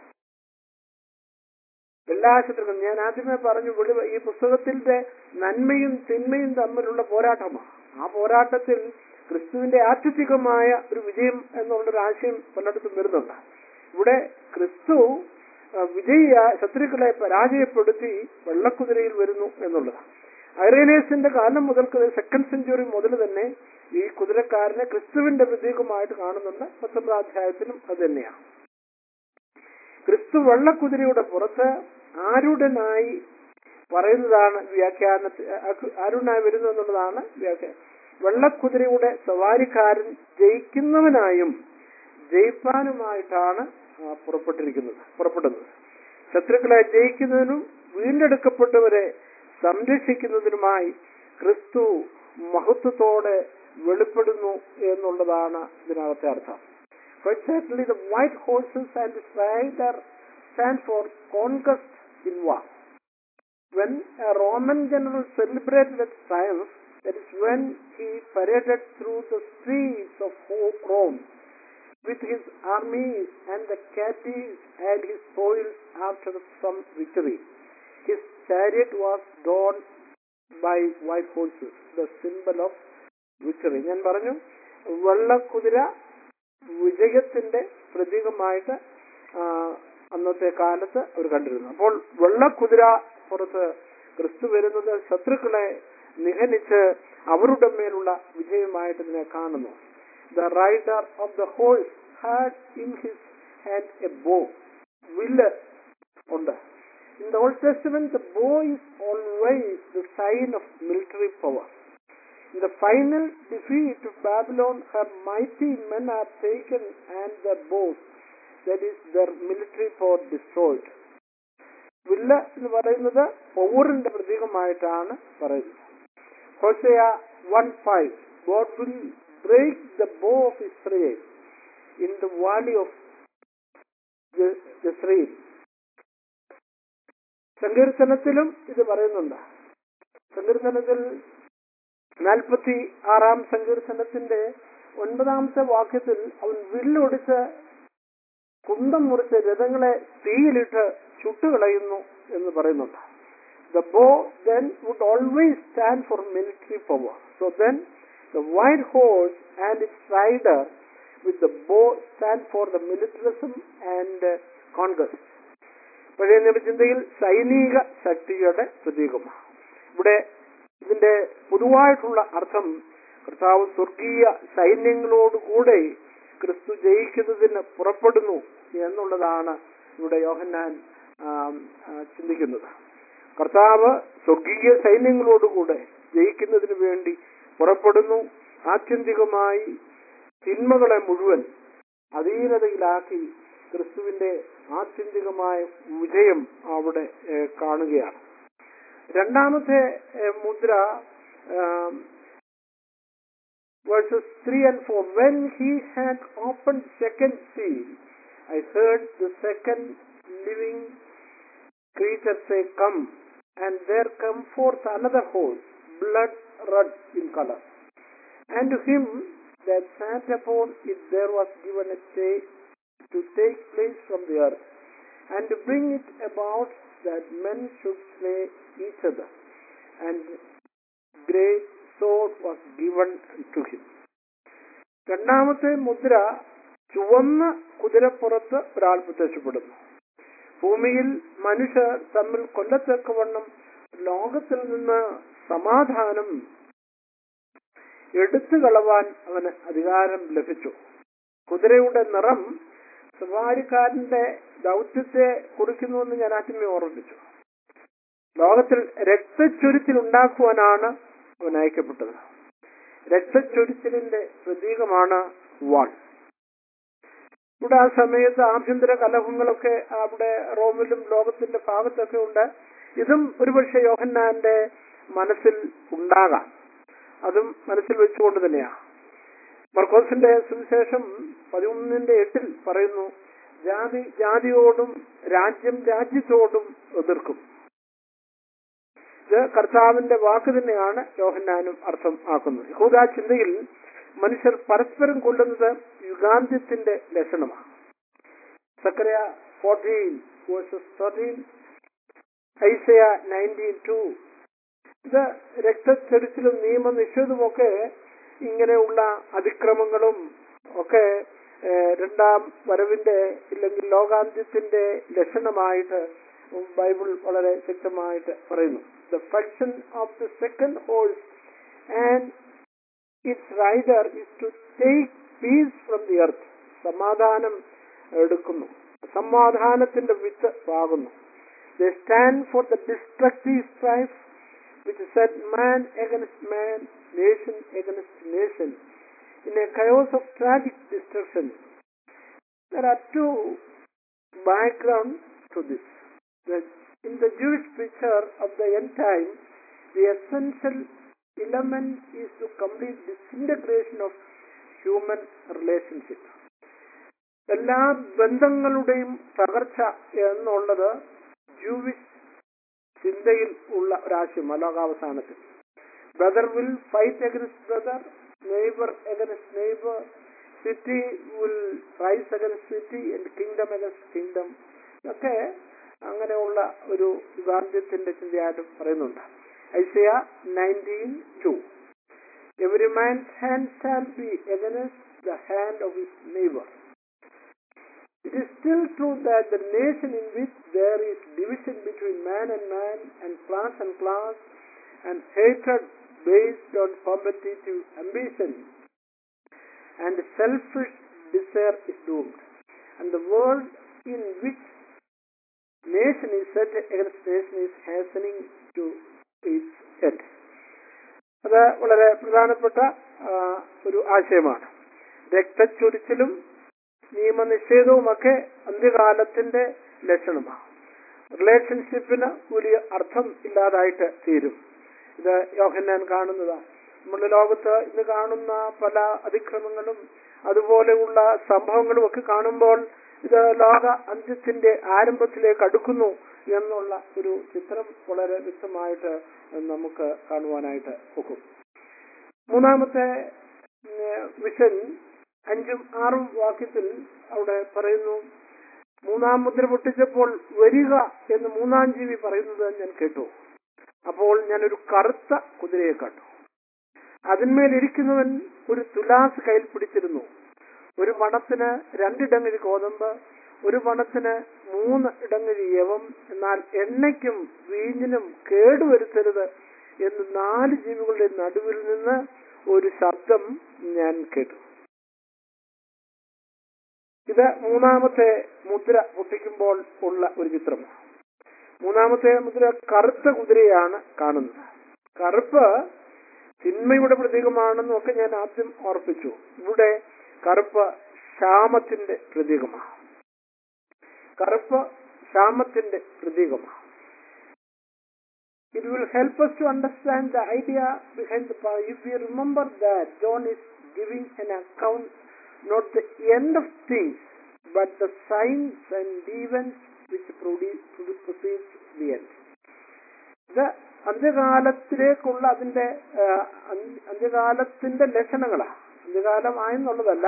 എല്ലാ ശത്രുക്കളും ഞാൻ ആദ്യമേ പറഞ്ഞു വെളി ഈ പുസ്തകത്തിന്റെ നന്മയും തിന്മയും തമ്മിലുള്ള പോരാട്ടമാണ് ആ പോരാട്ടത്തിൽ ക്രിസ്തുവിന്റെ ആത്യന്തികമായ ഒരു വിജയം എന്നുള്ളൊരു ആശയം പലയിടത്തും വരുന്നുണ്ട് ഇവിടെ ക്രിസ്തു ആ, വിജയിയ ശത്രുക്കളെ പരാജയപ്പെടുത്തി വെള്ളക്കുതിരയിൽ വരുന്നു എന്നുള്ളത് ഐറേനേസിന്റെ കാലം മുതൽക്ക് സെക്കൻഡ് സെഞ്ചുറി മുതൽ തന്നെ ഈ കുതിരക്കാരനെ ക്രിസ്തുവിന്റെ പ്രതീകമായിട്ട് കാണുന്നുണ്ട് പത്തൊമ്പതാം അധ്യായത്തിലും അത് തന്നെയാണ് ക്രിസ്തു വെള്ളക്കുതിരയുടെ പുറത്ത് ആരുടനായി പറയുന്നതാണ് വ്യാഖ്യാനത്തിൽ ആരുടനായി വരുന്നു എന്നുള്ളതാണ് വ്യാഖ്യാനം വെള്ളക്കുതിരയുടെ സവാരിക്കാരൻ ജയിക്കുന്നവനായും ജയിപ്പാനുമായിട്ടാണ് ആ, പുറപ്പെട്ടിരിക്കുന്നത് പുറപ്പെടുന്നത് ശത്രുക്കളെ ജയിക്കുന്നതിനും വീണ്ടെടുക്കപ്പെട്ടവരെ സംരക്ഷിക്കുന്നതിനുമായി ക്രിസ്തു മഹത്വത്തോടെ വെളിപ്പെടുന്നു എന്നുള്ളതാണ് ഇതിനകത്തെ അർത്ഥം But certainly the white horses and its rider stand for conquest in war. When a Roman general celebrated its triumph, that is when he paraded through the streets of Rome with his armies and the captives and his spoils after some victory. His chariot was drawn by white horses, the symbol of victory. ഞാൻ പറഞ്ഞു വെള്ളക്കുതിര വിജയത്തിന്റെ പ്രതീകമായിട്ട് ആ, അന്നത്തെ കാലത്ത് അവർ കണ്ടിരുന്നു അപ്പോൾ വെള്ളക്കുതിര പുറത്ത് ക്രിസ്തു വരുന്നത് ശത്രുക്കളെ നിഹനിച്ച് അവരുടെ മേലുള്ള വിജയമായിട്ട് ഇതിനെ കാണുന്നു the rider of the horse had in his hand a bow വില്ല് ഉണ്ട് in the Old Testament the bow is always the sign of military power In the final defeat of Babylon, her mighty men are taken and their bows, that is, their military power destroyed. വില്ല എന്ന് പറയുന്നത് പൗറിന്റെ പ്രതീകമായിട്ടാണ് പറയുന്നത് Hosea one five God will break the bow of Israel in the valley of Jezreel സങ്കീർത്തനത്തിലും ഇത് പറയുന്നുണ്ട് സങ്കീർത്തനത്തിൽ നാൽപ്പത്തി ആറാം സങ്കീർത്തനത്തിന്റെ ഒൻപതാമത്തെ വാക്യത്തിൽ അവൻ വില്ലൊടിച്ച് കുന്തം മുറിച്ച് രഥങ്ങളെ തീയിലിട്ട് ചുട്ടുകളയുന്നു എന്ന് പറയുന്നുണ്ട് the bow then would always stand for military power so then the white horse and its rider with the bow stand for the militarism and conquest പഴയ നിയമചിന്തയിൽ സൈനിക ശക്തിയുടെ പ്രതീകമാണ് ഇവിടെ ഇതിന്റെ പൊതുവായിട്ടുള്ള അർത്ഥം കർത്താവ് സ്വർഗീയ സൈന്യങ്ങളോടുകൂടെ ക്രിസ്തു ജയിക്കുന്നതിന് പുറപ്പെടുന്നു എന്നുള്ളതാണ് ഇവിടെ യോഹന്നാൻ ആം, ആ, ചിന്തിക്കുന്നത് കർത്താവ് സ്വർഗീയ സൈന്യങ്ങളോടുകൂടെ ജയിക്കുന്നതിന് വേണ്ടി പുറപ്പെടുന്നു ആത്യന്തികമായി തിന്മകളെ മുഴുവൻ അധീനതയിലാക്കി ക്രിസ്തുവിന്റെ ആത്യന്തികമായ വിജയം അവിടെ ഏ, കാണുകയാണ് രണ്ടാമത്തെ ഏ, മുദ്ര verses three and four when he had open second seal I heard the second living creature say, Come, and there come forth another horse, blood red in color. And to him that sat upon it there was given a take to take place from the earth, and to bring it about that men should slay each other. And great sword was given to him. രണ്ടാമത്തെ മുദ്ര ചുവന്ന കുതിരപ്പുറത്ത് ഒരാൾ പ്രത്യക്ഷപ്പെടുന്നു ഭൂമിയിൽ മനുഷ്യർ തമ്മിൽ കൊല്ലത്തക്കവണ്ണം ലോകത്തിൽ നിന്ന് സമാധാനം എടുത്തു കളവാൻ അവന് അധികാരം ലഭിച്ചു കുതിരയുടെ നിറം സവാരിക്കാരന്റെ ദൗത്യത്തെ കുറിക്കുന്നുവെന്ന് ഞാൻ ആദ്യമേ ഓർമ്മിപ്പിച്ചു ലോകത്തിൽ രക്തച്ചൊരിച്ചിൽ ഉണ്ടാക്കുവാനാണ് അവൻ അയക്കപ്പെട്ടത് രക്തച്ചൊരിച്ചിലിന്റെ പ്രതീകമാണ് വാൾ ഇവിടെ ആ സമയത്ത് ആഭ്യന്തര കലഹങ്ങളൊക്കെ അവിടെ റോമിലും ലോകത്തിന്റെ ഭാഗത്തൊക്കെ ഉണ്ട് ഇതും ഒരുപക്ഷെ യോഹന്നാന്റെ മനസ്സിൽ ഉണ്ടാകാം അതും മനസ്സിൽ വെച്ചുകൊണ്ട് തന്നെയാണ് മർക്കോസിന്റെ സുവിശേഷം പതിമൂന്നിന്റെ എട്ടിൽ പറയുന്നു ജാതി ജാതിയോടും രാജ്യം രാജ്യത്തോടും എതിർക്കും ഇത് കർത്താവിന്റെ വാക്ക് തന്നെയാണ് യോഹന്നാനും അർത്ഥം ആക്കുന്നത് യഹൂദ ചിന്തയിൽ മനുഷ്യർ പരസ്പരം കൊല്ലുന്നത് യുഗാന്ത്യത്തിന്റെ ലക്ഷണമാണ് Zechariah fourteen verses thirteen Isaiah nineteen two ഇത് രക്തച്ചൊരിച്ചിലും നിയമനിഷേധവുമൊക്കെ ഇങ്ങനെയുള്ള അതിക്രമങ്ങളും ഒക്കെ ഏഹ്, രണ്ടാം വരവിന്റെ ഇല്ലെങ്കിൽ ലോകാന്ത്യത്തിന്റെ ലക്ഷണമായിട്ട് ബൈബിൾ വളരെ ശക്തമായിട്ട് പറയുന്നു the function of the second horse and its rider is to take peace from the earth സമാധാനം എടുക്കുന്നു സമാധാനത്തിന്റെ വിത്ത് പാകുന്നു the stand for the destructive strife which set man against man, nation against nation, in a chaos of tragic destruction. There are two backgrounds to this. The, in the Jewish picture of the end time, the essential element is to complete disintegration of human relationship. എല്ലാ ബന്ധങ്ങളുടെയും തകർച്ച എന്നുള്ളത് ജൂവിഷ് ചിന്തയിൽ ഉള്ള ഒരാശയം ലോകാവസാനത്തിൽ brother will fight against brother neighbour against neighbour city will rise against city and kingdom against kingdom ഇതൊക്കെ അങ്ങനെയുള്ള ഒരു യുഗാന്ത്യത്തിന്റെ ചിന്തയായിട്ട് പറയുന്നുണ്ട് Isaiah nineteen two every man's hand shall be against the hand of his neighbour It is still true that the nation in which there is division between man and man and class and class and hatred based on competitive ambition and selfish desire is doomed. And the world in which nation is set against nation is hastening to its end. അത് വളരെ പ്രധാനപ്പെട്ട ആ, ഒരു ആശയമാണ് രക്തച്ചൊരിച്ചിലും നിയമനിഷേധവുമൊക്കെ അന്ത്യകാലത്തിന്റെ ലക്ഷണമാണ് റിലേഷൻഷിപ്പിന് വലിയ അർത്ഥം ഇല്ലാതായിട്ട് തീരും ഇത് യോഹന്നാൻ കാണുന്നതാണ് നമ്മുടെ ലോകത്ത് ഇന്ന് കാണുന്ന പല അതിക്രമങ്ങളും അതുപോലെയുള്ള സംഭവങ്ങളും ഒക്കെ കാണുമ്പോൾ ഇത് ലോക അന്ത്യത്തിന്റെ ആരംഭത്തിലേക്ക് അടുക്കുന്നു എന്നുള്ള ഒരു ചിത്രം വളരെ വ്യക്തമായിട്ട് നമുക്ക് കാണുവാനായിട്ട് ഒക്കും മൂന്നാമത്തെ ഉം, വിഷൻ അഞ്ചും ആറും വാക്യത്തിൽ അവിടെ പറയുന്നു മൂന്നാം മുദ്ര പൊട്ടിച്ചപ്പോൾ വരിക എന്ന് മൂന്നാം ജീവി പറയുന്നത് ഞാൻ കേട്ടു അപ്പോൾ ഞാൻ ഒരു കറുത്ത കുതിരയെ കണ്ടു അതിന്മേൽ ഇരിക്കുന്നവൻ ഒരു തുലാസ് കയ്യിൽ പിടിച്ചിരുന്നു ഒരു പണത്തിന് രണ്ടിടങ്ങഴി ഗോതമ്പ് ഒരു പണത്തിന് മൂന്ന് ഇടങ്ങഴി യവം എന്നാൽ എണ്ണയ്ക്കും വീഞ്ഞിനും കേടുവരുത്തരുത് എന്ന് നാല് ജീവികളുടെ നടുവിൽ നിന്ന് ഒരു ശബ്ദം ഞാൻ കേട്ടു ഇത് മൂന്നാമത്തെ മുദ്ര പൊട്ടിക്കുമ്പോൾ ഉള്ള ഒരു ചിത്രമാണ് മൂന്നാമത്തെ മുദ്ര കറുത്ത കുതിരയാണ് കാണുന്നത് കറുപ്പ് തിന്മയുടെ പ്രതീകമാണെന്നും ഒക്കെ ഞാൻ ആദ്യം ഓർപ്പിച്ചു ഇവിടെ കറുപ്പ് ക്ഷാമത്തിന്റെ പ്രതീകമാണ് കറുപ്പ് ക്ഷാമത്തിന്റെ പ്രതീകമാണ് It will help us to understand the idea behind the power. If we remember that John is giving an account, not the end of things, but the signs and events which produce, precedes the end. ഇത് അന്ത്യകാലത്തിലേക്കുള്ള അതിന്റെ ആ, അന്ത്യ- അന്ത്യകാലത്തിന്റെ ലക്ഷണങ്ങളാണ് അന്ത്യകാലമായെന്നുള്ളതല്ല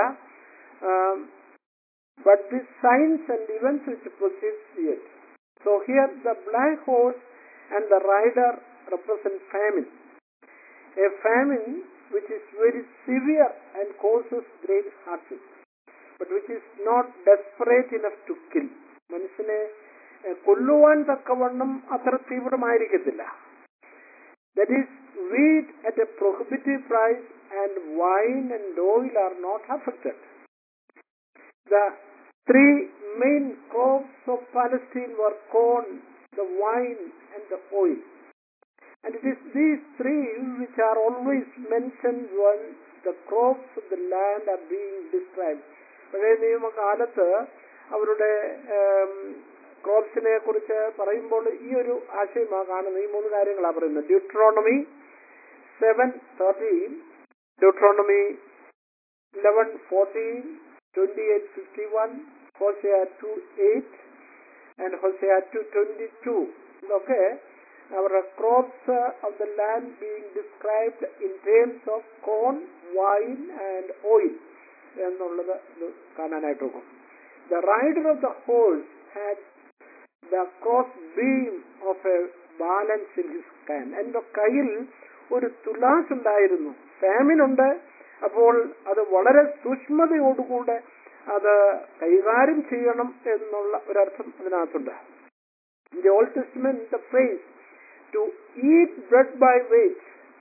but the signs and events which proceeds the end so here the black horse and the rider represent famine. A famine which is very severe and causes great hardship, but which is not desperate enough to kill. മനുഷ്യനെ എഹ്, കൊല്ലുവാൻ തക്കവണ്ണം അത്ര തീവ്രമായിരിക്കത്തില്ല that is wheat at a prohibitive price and wine and oil are not affected The three main crops of Palestine were corn, the wine, and the oil. And it is these three which are always mentioned when the crops of the land are being described. പഴയ നിയമകാലത്ത് അവരുടെ ക്രോപ്സിനെ കുറിച്ച് പറയുമ്പോൾ ഈ ഒരു ആശയമാണ് കാണുന്നത് ഈ മൂന്ന് കാര്യങ്ങളാണ് പറയുന്നത് Deuteronomy seven thirteen Deuteronomy eleven fourteen twenty eight fifty one Hosea two eight and Hosea two twenty two ഇതൊക്കെ അവരുടെ crops of the land being described in terms of corn wine and oil എന്നുള്ളത് ഇത് കാണാനായിട്ട് നോക്കും the rider of the horse had the cross beam of a balance in his hand എന്റെ കയ്യിൽ ഒരു തുലാസ് ഉണ്ടായിരുന്നു ഫാമിനുണ്ട് അപ്പോൾ അത് വളരെ സൂക്ഷ്മതയോടുകൂടെ അത് കൈകാര്യം ചെയ്യണം എന്നുള്ള ഒരർത്ഥം അതിനകത്തുണ്ട് In the Old Testament, the phrase to eat bread by weight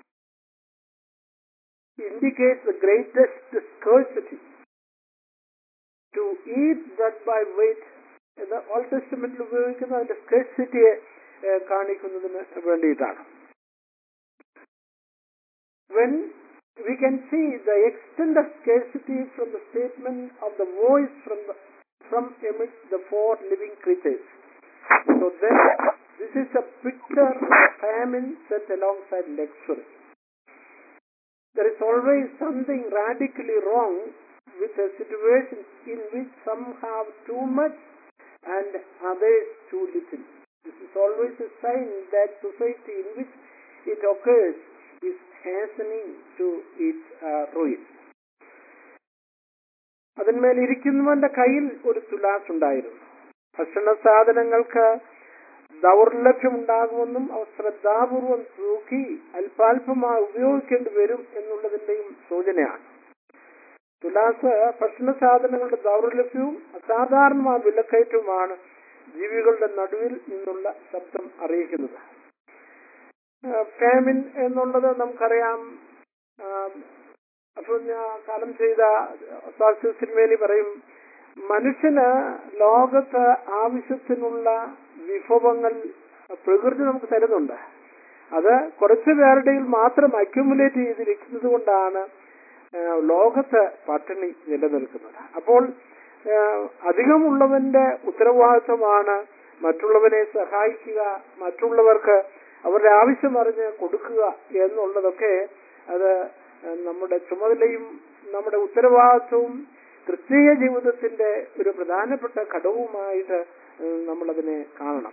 indicates the greatest scarcity. To eat bread by weight എന്ന് ഓൾഡ് ടെസ്റ്റ്മെന്റിൽ ഉപയോഗിക്കുന്ന അതിന്റെ സ്കേഴ്സിറ്റിയെ കാണിക്കുന്നതിന് വേണ്ടിയിട്ടാണ് when we can see the extent of scarcity from the statement of the voice from the from amidst the four living creatures. So then this is a picture of famine set alongside luxury. There is always something radically wrong with a situation in which some have too much and others too little. This is always a sign that society in which it occurs is hastening to its uh, ruin. അതിന്മേൽ ഇരിക്കുന്നവന്റെ കയ്യിൽ ഒരു തുലാസ് ഉണ്ടായിരുന്നു ഭക്ഷണ സാധനങ്ങൾക്ക് ദൗർലഭ്യമുണ്ടാകുമെന്നും അവർ ശ്രദ്ധാപൂർവം തൂക്കി അല്പാൽപമായി ഉപയോഗിക്കേണ്ടി വരും എന്നുള്ളതിന്റെയും സൂചനയാണ് തുലാസ് ഭക്ഷണ സാധനങ്ങളുടെ ദൗർലഭ്യവും അസാധാരണമായ വിലക്കയറ്റവുമാണ് ജീവികളുടെ നടുവിൽ നിന്നുള്ള ശബ്ദം അറിയിക്കുന്നത് ഫാമിൻ എന്നുള്ളത് നമുക്കറിയാം അപ്പോൾ ഞാൻ കാലം ചെയ്ത സ്വാസ്ഥ്യ സിനിമയിൽ പറയും മനുഷ്യന് ലോകത്ത് ആവശ്യത്തിനുള്ള വിഭവങ്ങൾ പ്രകൃതി നമുക്ക് തരുന്നുണ്ട് അത് കുറച്ചു പേരുടെയിൽ മാത്രം അക്യുമുലേറ്റ് ചെയ്തിരിക്കുന്നത് കൊണ്ടാണ് ലോകത്ത് പട്ടിണി നിലനിൽക്കുന്നത് അപ്പോൾ അധികമുള്ളവന്റെ ഉത്തരവാദിത്വമാണ് മറ്റുള്ളവനെ സഹായിക്കുക മറ്റുള്ളവർക്ക് അവരുടെ ആവശ്യം അറിഞ്ഞ് കൊടുക്കുക എന്നുള്ളതൊക്കെ അത് നമ്മുടെ ചുമതലയും നമ്മുടെ ഉത്തരവാദിത്വവും ക്രിസ്തീയ ജീവിതത്തിന്റെ ഒരു പ്രധാനപ്പെട്ട ഘടകവുമായിട്ട് നമ്മളതിനെ കാണണം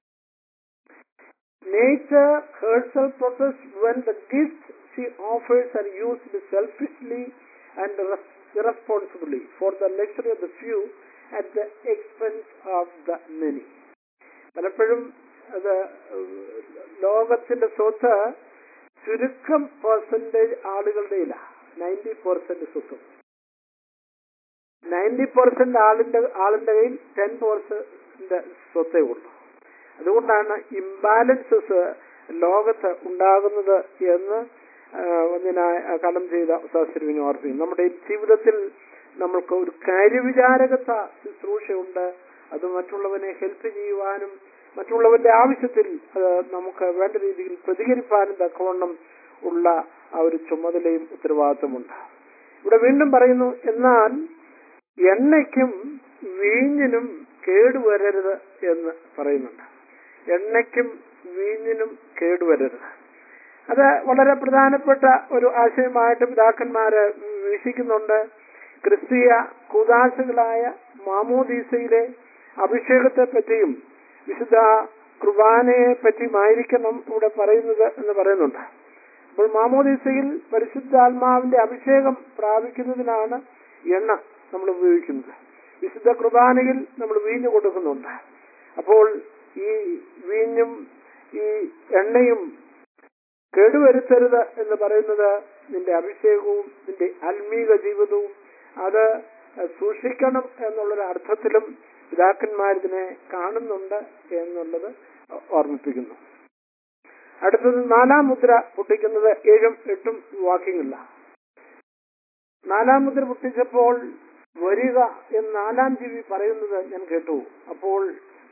nature herself protest when the gift she offers are used selfishly and irresponsibly for the luxury of the few at the expense of the many പലപ്പോഴും അത് ലോകത്തിന്റെ സ്വത്ത് ചുരുക്കം പെർസെന്റേജ് ആളുകളുടെ ഇല്ല നയൻറ്റി പെർസെന്റ് സ്വത്തും നയൻറ്റി പെർസെന്റ് ആളിന്റെ ആളിന്റെ കയ്യിൽ ടെൻ പെർസെന്റ് സ്വത്തേ ഉള്ളൂ അതുകൊണ്ടാണ് ഇംബാലൻസസ് ലോകത്ത് ഉണ്ടാകുന്നത് എന്ന് ഒന്നിനായി കലം ചെയ്ത ഉസാസിരുവിനെ ഓർപ്പിക്കും നമ്മുടെ ജീവിതത്തിൽ നമ്മൾക്ക് ഒരു കാര്യവിചാരകത ശുശ്രൂഷയുണ്ട് അത് മറ്റുള്ളവനെ ഹെൽപ്പ് ചെയ്യുവാനും മറ്റുള്ളവന്റെ ആവശ്യത്തിൽ അത് നമുക്ക് വേണ്ട രീതിയിൽ പ്രതികരിപ്പാനും തക്കവണ്ണം ഉള്ള ആ ഒരു ചുമതലയും ഉത്തരവാദിത്വമുണ്ട് ഇവിടെ വീണ്ടും പറയുന്നു എന്നാൽ എണ്ണയ്ക്കും വീഞ്ഞിനും കേടുവരരുത് എന്ന് പറയുന്നുണ്ട് എണ്ണയ്ക്കും വീഞ്ഞിനും കേടുവരരുത് അത് വളരെ പ്രധാനപ്പെട്ട ഒരു ആശയമായിട്ട് പിതാക്കന്മാര് വീക്ഷിക്കുന്നുണ്ട് ക്രിസ്തീയ കൂതാശകളായ മാമോദീസയിലെ അഭിഷേകത്തെ പറ്റിയും വിശുദ്ധ കുർബാനയെ പറ്റിയുമായിരിക്കണം ഇവിടെ പറയുന്നത് എന്ന് പറയുന്നുണ്ട് അപ്പോൾ മാമോദീസയിൽ പരിശുദ്ധാത്മാവിന്റെ അഭിഷേകം പ്രാപിക്കുന്നതിനാണ് എണ്ണ നമ്മൾ ഉപയോഗിക്കുന്നത് വിശുദ്ധ കുർബാനയിൽ നമ്മൾ വീഞ്ഞ് കൊടുക്കുന്നുണ്ട് അപ്പോൾ ഈ വീഞ്ഞും ഈ എണ്ണയും കേടുവരുത്തരുത് എന്ന് പറയുന്നത് നിന്റെ അഭിഷേകവും നിന്റെ ആത്മീക ജീവിതവും അത് സൂക്ഷിക്കണം എന്നുള്ളൊരു അർത്ഥത്തിലും പിതാക്കന്മാരിതിനെ കാണുന്നുണ്ട് എന്നുള്ളത് ഓർമ്മിപ്പിക്കുന്നു അടുത്തത് നാലാം മുദ്ര പൊട്ടിക്കുന്നത് ഏഴും എട്ടും വാക്യങ്ങളിലാണ് നാലാം മുദ്ര പൊട്ടിച്ചപ്പോൾ വരിക എന്ന് നാലാം ജീവി പറയുന്നത് ഞാൻ കേട്ടു അപ്പോൾ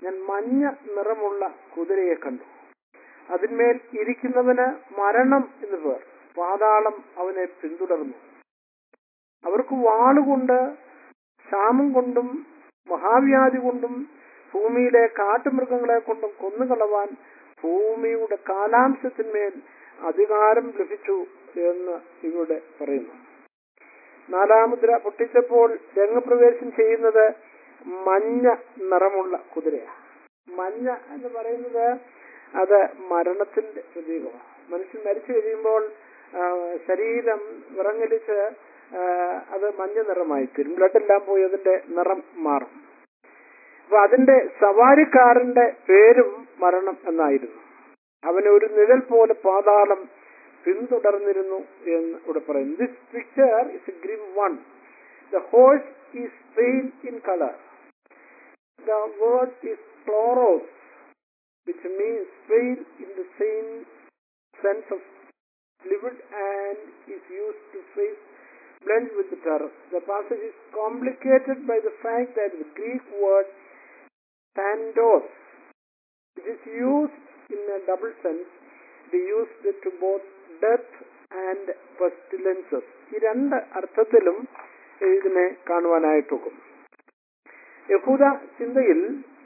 ഞാൻ മഞ്ഞ നിറമുള്ള കുതിരയെ കണ്ടു അതിന്മേൽ ഇരിക്കുന്നവന് മരണം എന്ന് പേർ പാതാളം അവനെ പിന്തുടർന്നു അവർക്ക് വാളുകൊണ്ട് ക്ഷാമം കൊണ്ടും മഹാവ്യാധി കൊണ്ടും ഭൂമിയിലെ കാട്ടുമൃഗങ്ങളെ കൊണ്ടും കൊന്നുകളവാൻ ഭൂമിയുടെ കാലാംശത്തിന്മേൽ അധികാരം ലഭിച്ചു എന്ന് ഇവിടെ പറയുന്നു നാലാമുദ്ര പൊട്ടിച്ചപ്പോൾ രംഗപ്രവേശം ചെയ്യുന്നത് മഞ്ഞ നിറമുള്ള കുതിരയാണ് മഞ്ഞ എന്ന് പറയുന്നത് അത് മരണത്തിന്റെ പ്രതീകമാണ് മനുഷ്യൻ മരിച്ചു കഴിയുമ്പോൾ ആ, ശരീരം വിറങ്ങലിച്ച് ആ, അത് മഞ്ഞ നിറമായി തീരും ബ്ലഡ് എല്ലാം പോയി അതിന്റെ നിറം മാറും അപ്പൊ അതിന്റെ സവാരിക്കാരന്റെ പേരും മരണം എന്നായിരുന്നു അവന് ഒരു നിഴൽ പോലെ പാതാളം പിന്തുടർന്നിരുന്നു എന്ന് ഇവിടെ പറയുന്നു this picture is a green one the horse is pale in colour the word is chloros which means pale in the same sense of livid and is used to face blend with the terror. The passage is complicated by the fact that the Greek word pandos, which is used in a double sense, they used it to both death and pestilences. ഈ രണ്ട് അർത്ഥത്തിലും ഇതിനെ കാണുവാനായിട്ടൊക്കും യഹൂദ ചിന്തയിൽ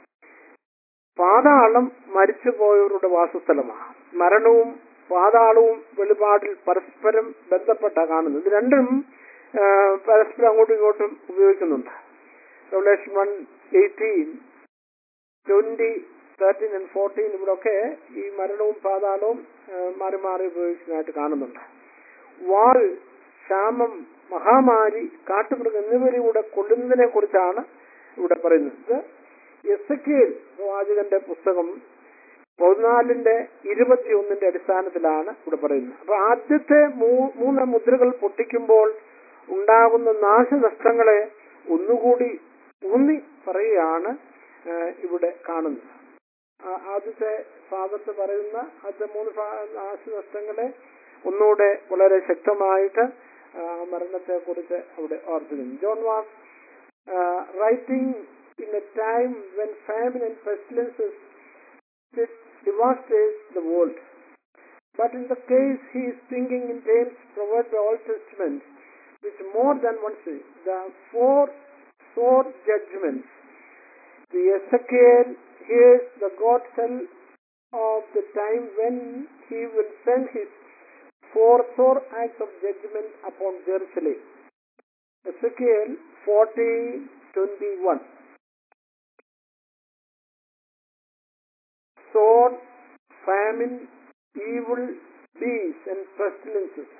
പാതാളം മരിച്ചുപോയവരുടെ വാസസ്ഥലമാണ് മരണവും പാതാളവും വെളിപാടിൽ പരസ്പരം ബന്ധപ്പെട്ട കാണുന്നത് ഇത് രണ്ടും ആ, പരസ്പരം അങ്ങോട്ടും ഇങ്ങോട്ടും ഉപയോഗിക്കുന്നുണ്ട് Revelation one eighteen twenty thirteen and fourteen ഇവിടൊക്കെ ഈ മരണവും പാതാളവും ആ, മാറി മാറി ഉപയോഗിക്കുന്നതായിട്ട് കാണുന്നുണ്ട് വാൾ ക്ഷാമം മഹാമാരി കാട്ടുമൃഗം എന്നിവരിലൂടെ കൊല്ലുന്നതിനെ കുറിച്ചാണ് ഇവിടെ പറയുന്നത് ഇത് എസക്കേൽ പ്രവാചകന്റെ പുസ്തകം പതിനാലിന്റെ ഇരുപത്തിയൊന്നിന്റെ അടിസ്ഥാനത്തിലാണ് ഇവിടെ പറയുന്നത് അപ്പൊ ആദ്യത്തെ മൂ- മൂന്ന് മുദ്രകൾ പൊട്ടിക്കുമ്പോൾ ഉണ്ടാകുന്ന നാശനഷ്ടങ്ങളെ ഒന്നുകൂടി ഊന്നി പറയുകയാണ് ആ, ഇവിടെ കാണുന്നത് ആ, ആദ്യത്തെ ഭാഗത്ത് പറയുന്ന ആദ്യത്തെ മൂന്ന് ഭാ- നാശനഷ്ടങ്ങളെ ഒന്നുകൂടെ വളരെ ശക്തമായിട്ട് ആ, മരണത്തെക്കുറിച്ച് അവിടെ ഓർത്തിരുന്നു John was writing in a time when famine and pestilences did devastate the world. But in the case he is thinking in terms provided by Old Testament, which more than one says, the four sore judgments. The Ezekiel hears the God tell of the time when he will send his four sore acts of judgment upon Jerusalem. Ezekiel 40 21. sword, famine, evil beasts, and pestilences.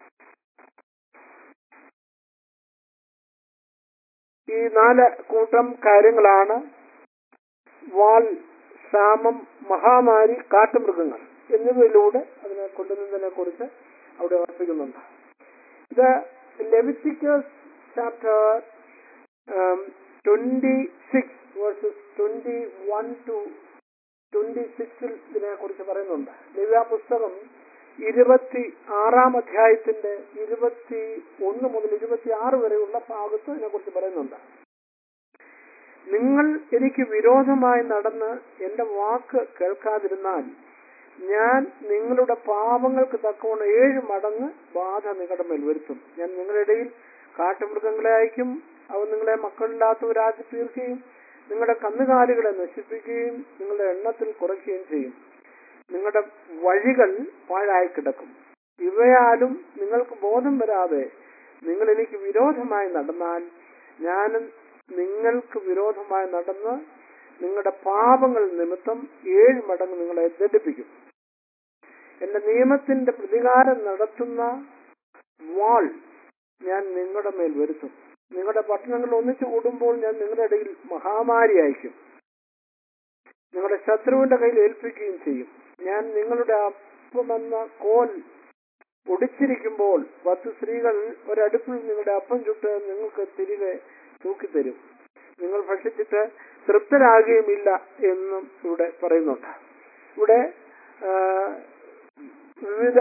ഈ നാല് കൂട്ടം കാര്യങ്ങളാണ് വാൾ ക്ഷാമം മഹാമാരി കാട്ടുമൃഗങ്ങൾ എന്നിവയിലൂടെ അതിനെ കൊല്ലുന്നതിനെ കുറിച്ച് അവിടെ ഓർപ്പിക്കുന്നുണ്ട് ഇത് Leviticus chapter twenty six verses twenty one to twenty സിക്സിൽ ഇതിനെ കുറിച്ച് പറയുന്നുണ്ട് ദിവ്യ പുസ്തകം ഇരുപത്തി ആറാം അധ്യായത്തിന്റെ ഇരുപത്തി ഒന്ന് മുതൽ ഇരുപത്തി ആറ് വരെയുള്ള ഭാഗത്ത് ഇതിനെ കുറിച്ച് പറയുന്നുണ്ട് നിങ്ങൾ എനിക്ക് വിരോധമായി നടന്ന് എന്റെ വാക്ക് കേൾക്കാതിരുന്നാൽ ഞാൻ നിങ്ങളുടെ പാപങ്ങൾക്ക് തക്കവണ്ണം ഏഴ് മടങ്ങ് ബാധ നിങ്ങളുടെ മേൽ വരുത്തും ഞാൻ നിങ്ങളുടെ ഇടയിൽ കാട്ടുമൃഗങ്ങളെ അയക്കും അവ നിങ്ങളെ മക്കളില്ലാത്തവരാക്കി തീർക്കുകയും നിങ്ങളുടെ കന്നുകാലികളെ നശിപ്പിക്കുകയും നിങ്ങളുടെ എണ്ണത്തിൽ കുറയ്ക്കുകയും ചെയ്യും നിങ്ങളുടെ വഴികൾ പാഴായി കിടക്കും ഇവയാലും നിങ്ങൾക്ക് ബോധം വരാതെ നിങ്ങൾ എനിക്ക് വിരോധമായി നടന്നാൽ ഞാനും നിങ്ങൾക്ക് വിരോധമായി നടന്ന് നിങ്ങളുടെ പാപങ്ങൾ നിമിത്തം ഏഴ് മടങ്ങ് നിങ്ങളെ ദണ്ഡിപ്പിക്കും എന്റെ നിയമത്തിന്റെ പ്രതികാരം നടത്തുന്ന വാൾ ഞാൻ നിങ്ങളുടെ മേൽ വരുത്തും നിങ്ങളുടെ പട്ടണങ്ങൾ ഒന്നിച്ചു കൂടുമ്പോൾ ഞാൻ നിങ്ങളുടെ ഇടയിൽ മഹാമാരി അയക്കും നിങ്ങളുടെ ശത്രുവിന്റെ കയ്യിൽ ഏൽപ്പിക്കുകയും ചെയ്യും ഞാൻ നിങ്ങളുടെ അപ്പമെന്ന കോൽ ഒടിച്ചിരിക്കുമ്പോൾ പത്ത് സ്ത്രീകൾ ഒരടുപ്പിൽ നിങ്ങളുടെ അപ്പം ചുട്ട് നിങ്ങൾക്ക് തിരികെ തൂക്കിത്തരും നിങ്ങൾ ഭക്ഷിച്ചിട്ട് തൃപ്തരാകുകയുമില്ല എന്നും ഇവിടെ പറയുന്നുണ്ട് ഇവിടെ ആ, വിവിധ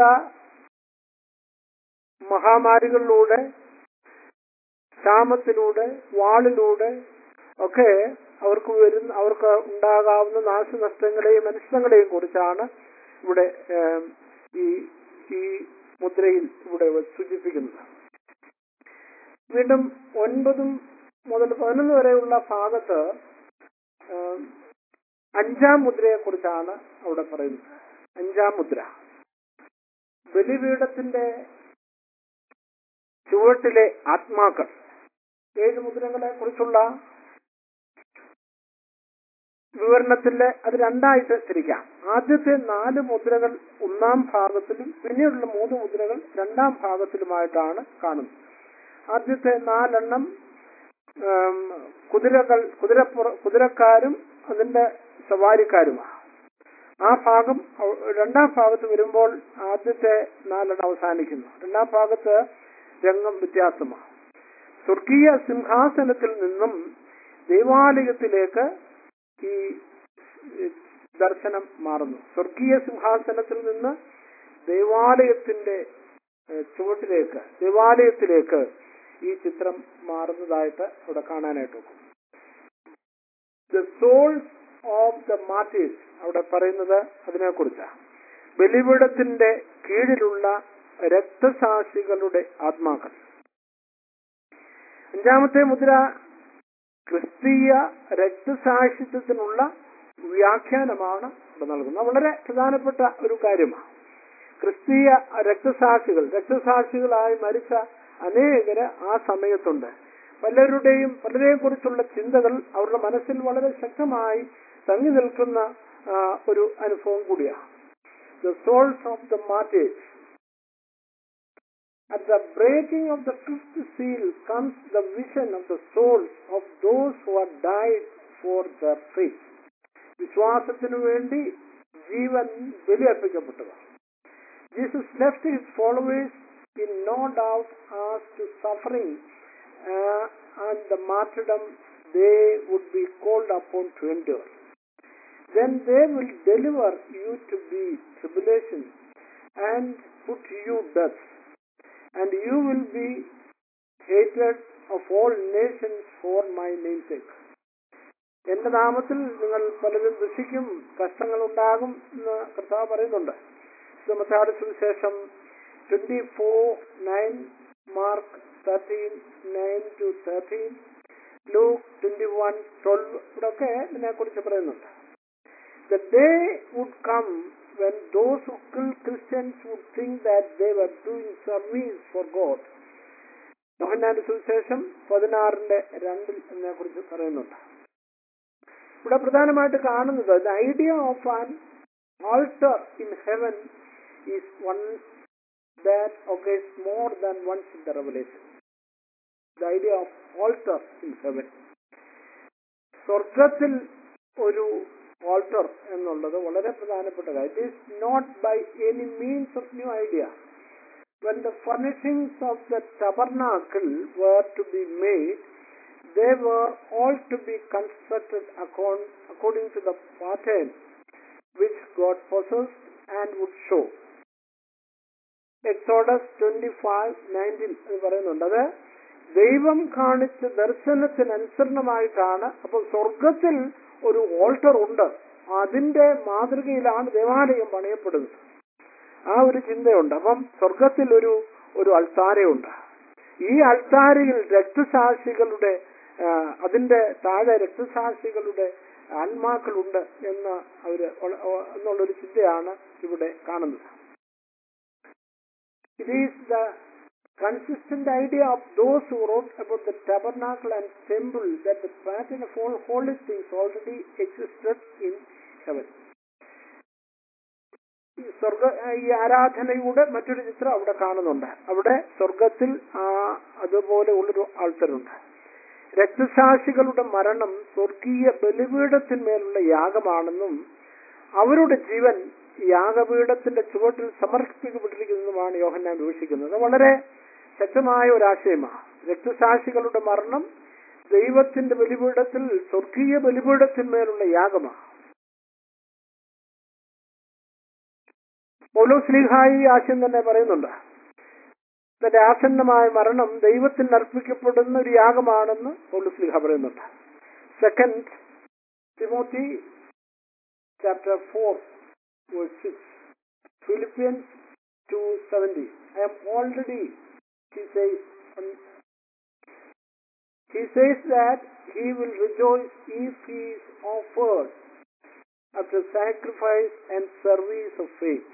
മഹാമാരികളിലൂടെ ക്ഷാമത്തിലൂടെ വാളിലൂടെ ഒക്കെ അവർക്ക് വരുന്ന അവർക്ക് ഉണ്ടാകാവുന്ന നാശനഷ്ടങ്ങളെയും അനിഷ്ടങ്ങളെയും കുറിച്ചാണ് ഇവിടെ ഏം, ഈ ഈ മുദ്രയിൽ ഇവിടെ സൂചിപ്പിക്കുന്നത് വീണ്ടും ഒൻപതും മുതൽ പതിനൊന്ന് വരെയുള്ള ഭാഗത്ത് ഏം, അഞ്ചാം മുദ്രയെ കുറിച്ചാണ് അവിടെ പറയുന്നത് അഞ്ചാം മുദ്ര ബലിപീഠത്തിന്റെ ചുവട്ടിലെ ആത്മാക്കൾ ഏഴ് മുദ്രകളെ കുറിച്ചുള്ള വിവരണത്തിന്റെ അത് രണ്ടായിട്ട് തിരിക്കാം ആദ്യത്തെ നാല് മുദ്രകൾ ഒന്നാം ഭാഗത്തിലും പിന്നീടുള്ള മൂന്ന് മുദ്രകൾ രണ്ടാം ഭാഗത്തിലുമായിട്ടാണ് കാണുന്നത് ആദ്യത്തെ നാലെണ്ണം ഉം, കുതിരകൾ കുതിരപ്പുറ കുതിരക്കാരും അതിന്റെ സവാരിക്കാരുമാണ് ആ ഭാഗം അവ- രണ്ടാം ഭാഗത്ത് വരുമ്പോൾ ആദ്യത്തെ നാലെണ്ണം അവസാനിക്കുന്നു രണ്ടാം ഭാഗത്ത് രംഗം വ്യത്യാസമാണ് സ്വർഗീയ സിംഹാസനത്തിൽ നിന്നും ദൈവാലയത്തിലേക്ക് ഈ ഈ ദർശനം മാറുന്നു സ്വർഗീയ സിംഹാസനത്തിൽ നിന്ന് ദൈവാലയത്തിന്റെ ഏഹ്, ചുവട്ടിലേക്ക് ദൈവാലയത്തിലേക്ക് ഈ ചിത്രം മാറുന്നതായിട്ട് അവിടെ കാണാനായിട്ട് നോക്കും the souls of the martyrs അവിടെ പറയുന്നത് അതിനെക്കുറിച്ചാണ് ബലിപീഠത്തിന്റെ കീഴിലുള്ള രക്തസാക്ഷികളുടെ ആത്മാക്കൾ അഞ്ചാമത്തെ മുദ്ര ക്രിസ്തീയ രക്തസാക്ഷിത്വത്തിനുള്ള വ്യാഖ്യാനമാണ് ഇവിടെ നൽകുന്നത് വളരെ പ്രധാനപ്പെട്ട ഒരു കാര്യമാണ് ക്രിസ്തീയ രക്തസാക്ഷികൾ രക്തസാക്ഷികളായി മരിച്ച അനേകര് ആ സമയത്തുണ്ട് പലരുടെയും പലരെയും കുറിച്ചുള്ള ചിന്തകൾ അവരുടെ മനസ്സിൽ വളരെ ശക്തമായി തങ്ങി നിൽക്കുന്ന ആ, ഒരു അനുഭവം കൂടിയാണ് the souls of the martyrs At the breaking of the fifth seal comes the vision of the souls of those who have died for their faith. വിശ്വാസത്തിനു വേണ്ടി ജീവൻ ബലിയർപ്പിക്കപ്പെട്ടത് Jesus left his followers in no doubt as to suffering and the martyrdom they would be called upon to endure then they will deliver you to be tribulation and put you death and you will be hated of all nations for my name's sake എന്റെ നാമത്തിൽ നിങ്ങൾ പലരും ദുഷിക്കും കഷ്ടങ്ങൾ ഉണ്ടാകും എന്ന് കർത്താവ് പറയുന്നുണ്ട് മത്താട് സുവിശേഷം twenty four nine Mark thirteen nine two thirteen Luke twenty one twelve ഇവിടെയൊക്കെ ഇതിനെക്കുറിച്ച് പറയുന്നുണ്ട് The day would come when those who kill Christians would think that they were doing service for God. യോഹന്നാന്റെ സുവിശേഷം പതിനാറിന്റെ രണ്ടിൽ എന്നെ കുറിച്ച് പറയുന്നുണ്ട് ഇവിടെ പ്രധാനമായിട്ട് കാണുന്നത് the idea of an altar in heaven is one that occurs more than once in the Revelation the idea of altar in heaven സ്വർഗത്തിൽ ഒരു ഓൾട്ടർ എന്നുള്ളത് വളരെ പ്രധാനപ്പെട്ട കാര്യം it is not by any means of new idea when the furnishings of the tabernacle were to be made, they were all to be constructed according, according to the pattern which God possessed and would show. Exodus twenty five nineteen എന്ന് പറയുന്നുണ്ട് അത് ദൈവം കാണിച്ച ദർശനത്തിനനുസരണമായിട്ടാണ് അപ്പോൾ സ്വർഗത്തിൽ ഒരു ഓൾട്ടർ ഉണ്ട് അതിന്റെ മാതൃകയിലാണ് ദേവാലയം പണിയപ്പെടുന്നത് ആ ഒരു ചിന്തയുണ്ട് അപ്പം സ്വർഗത്തിൽ ഒരു ഒരു അൾത്താരയുണ്ട് ഈ അൾത്താരയിൽ രക്തസാക്ഷികളുടെ ആ, അതിന്റെ താഴെ രക്തസാക്ഷികളുടെ ആത്മാക്കളുണ്ട് എന്ന് അവര് ഒള- ഒ- എന്നുള്ളൊരു ചിന്തയാണ് ഇവിടെ കാണുന്നത് it is the consistent idea of those who wrote about the tabernacle and temple that the pattern of all holy things already existed in heaven. ഈ സ്വർഗ ഈ ആരാധനയുടെ മറ്റൊരു ചിത്രം അവിടെ കാണുന്നുണ്ട് അവിടെ സ്വർഗത്തിൽ ആ അതുപോലെ ഉള്ളൊരു ആൾക്കാരുണ്ട് രക്തസാക്ഷികളുടെ മരണം സ്വർഗീയ ബലിപീഠത്തിന്മേലുള്ള യാഗമാണെന്നും അവരുടെ ജീവൻ യാഗപീഠത്തിന്റെ ചുവട്ടിൽ സമർപ്പിക്കപ്പെട്ടിരിക്കുന്നതുമാണ് യോഹന്നാൻ വീക്ഷിക്കുന്നത് വളരെ ശക്തമായ ഒരാശയമാണ് രക്തസാക്ഷികളുടെ മരണം ദൈവത്തിന്റെ ബലിപീഠത്തിൽ സ്വർഗീയ ബലിപീഠത്തിന്മേലുള്ള യാഗമാണ് പൗലോസ്ലിഹായി ഈ ആശയം തന്നെ പറയുന്നുണ്ട് തന്റെ ആസന്നമായ മരണം ദൈവത്തിന് അർപ്പിക്കപ്പെടുന്ന ഒരു യാഗമാണെന്ന് പൗലോസ്ലിഹ പറയുന്നുണ്ട് second Timothy chapter 4 verse 6. Philippians 2:17. I am already, he says, um, he says that he will rejoice if he is offered after sacrifice and service of faith.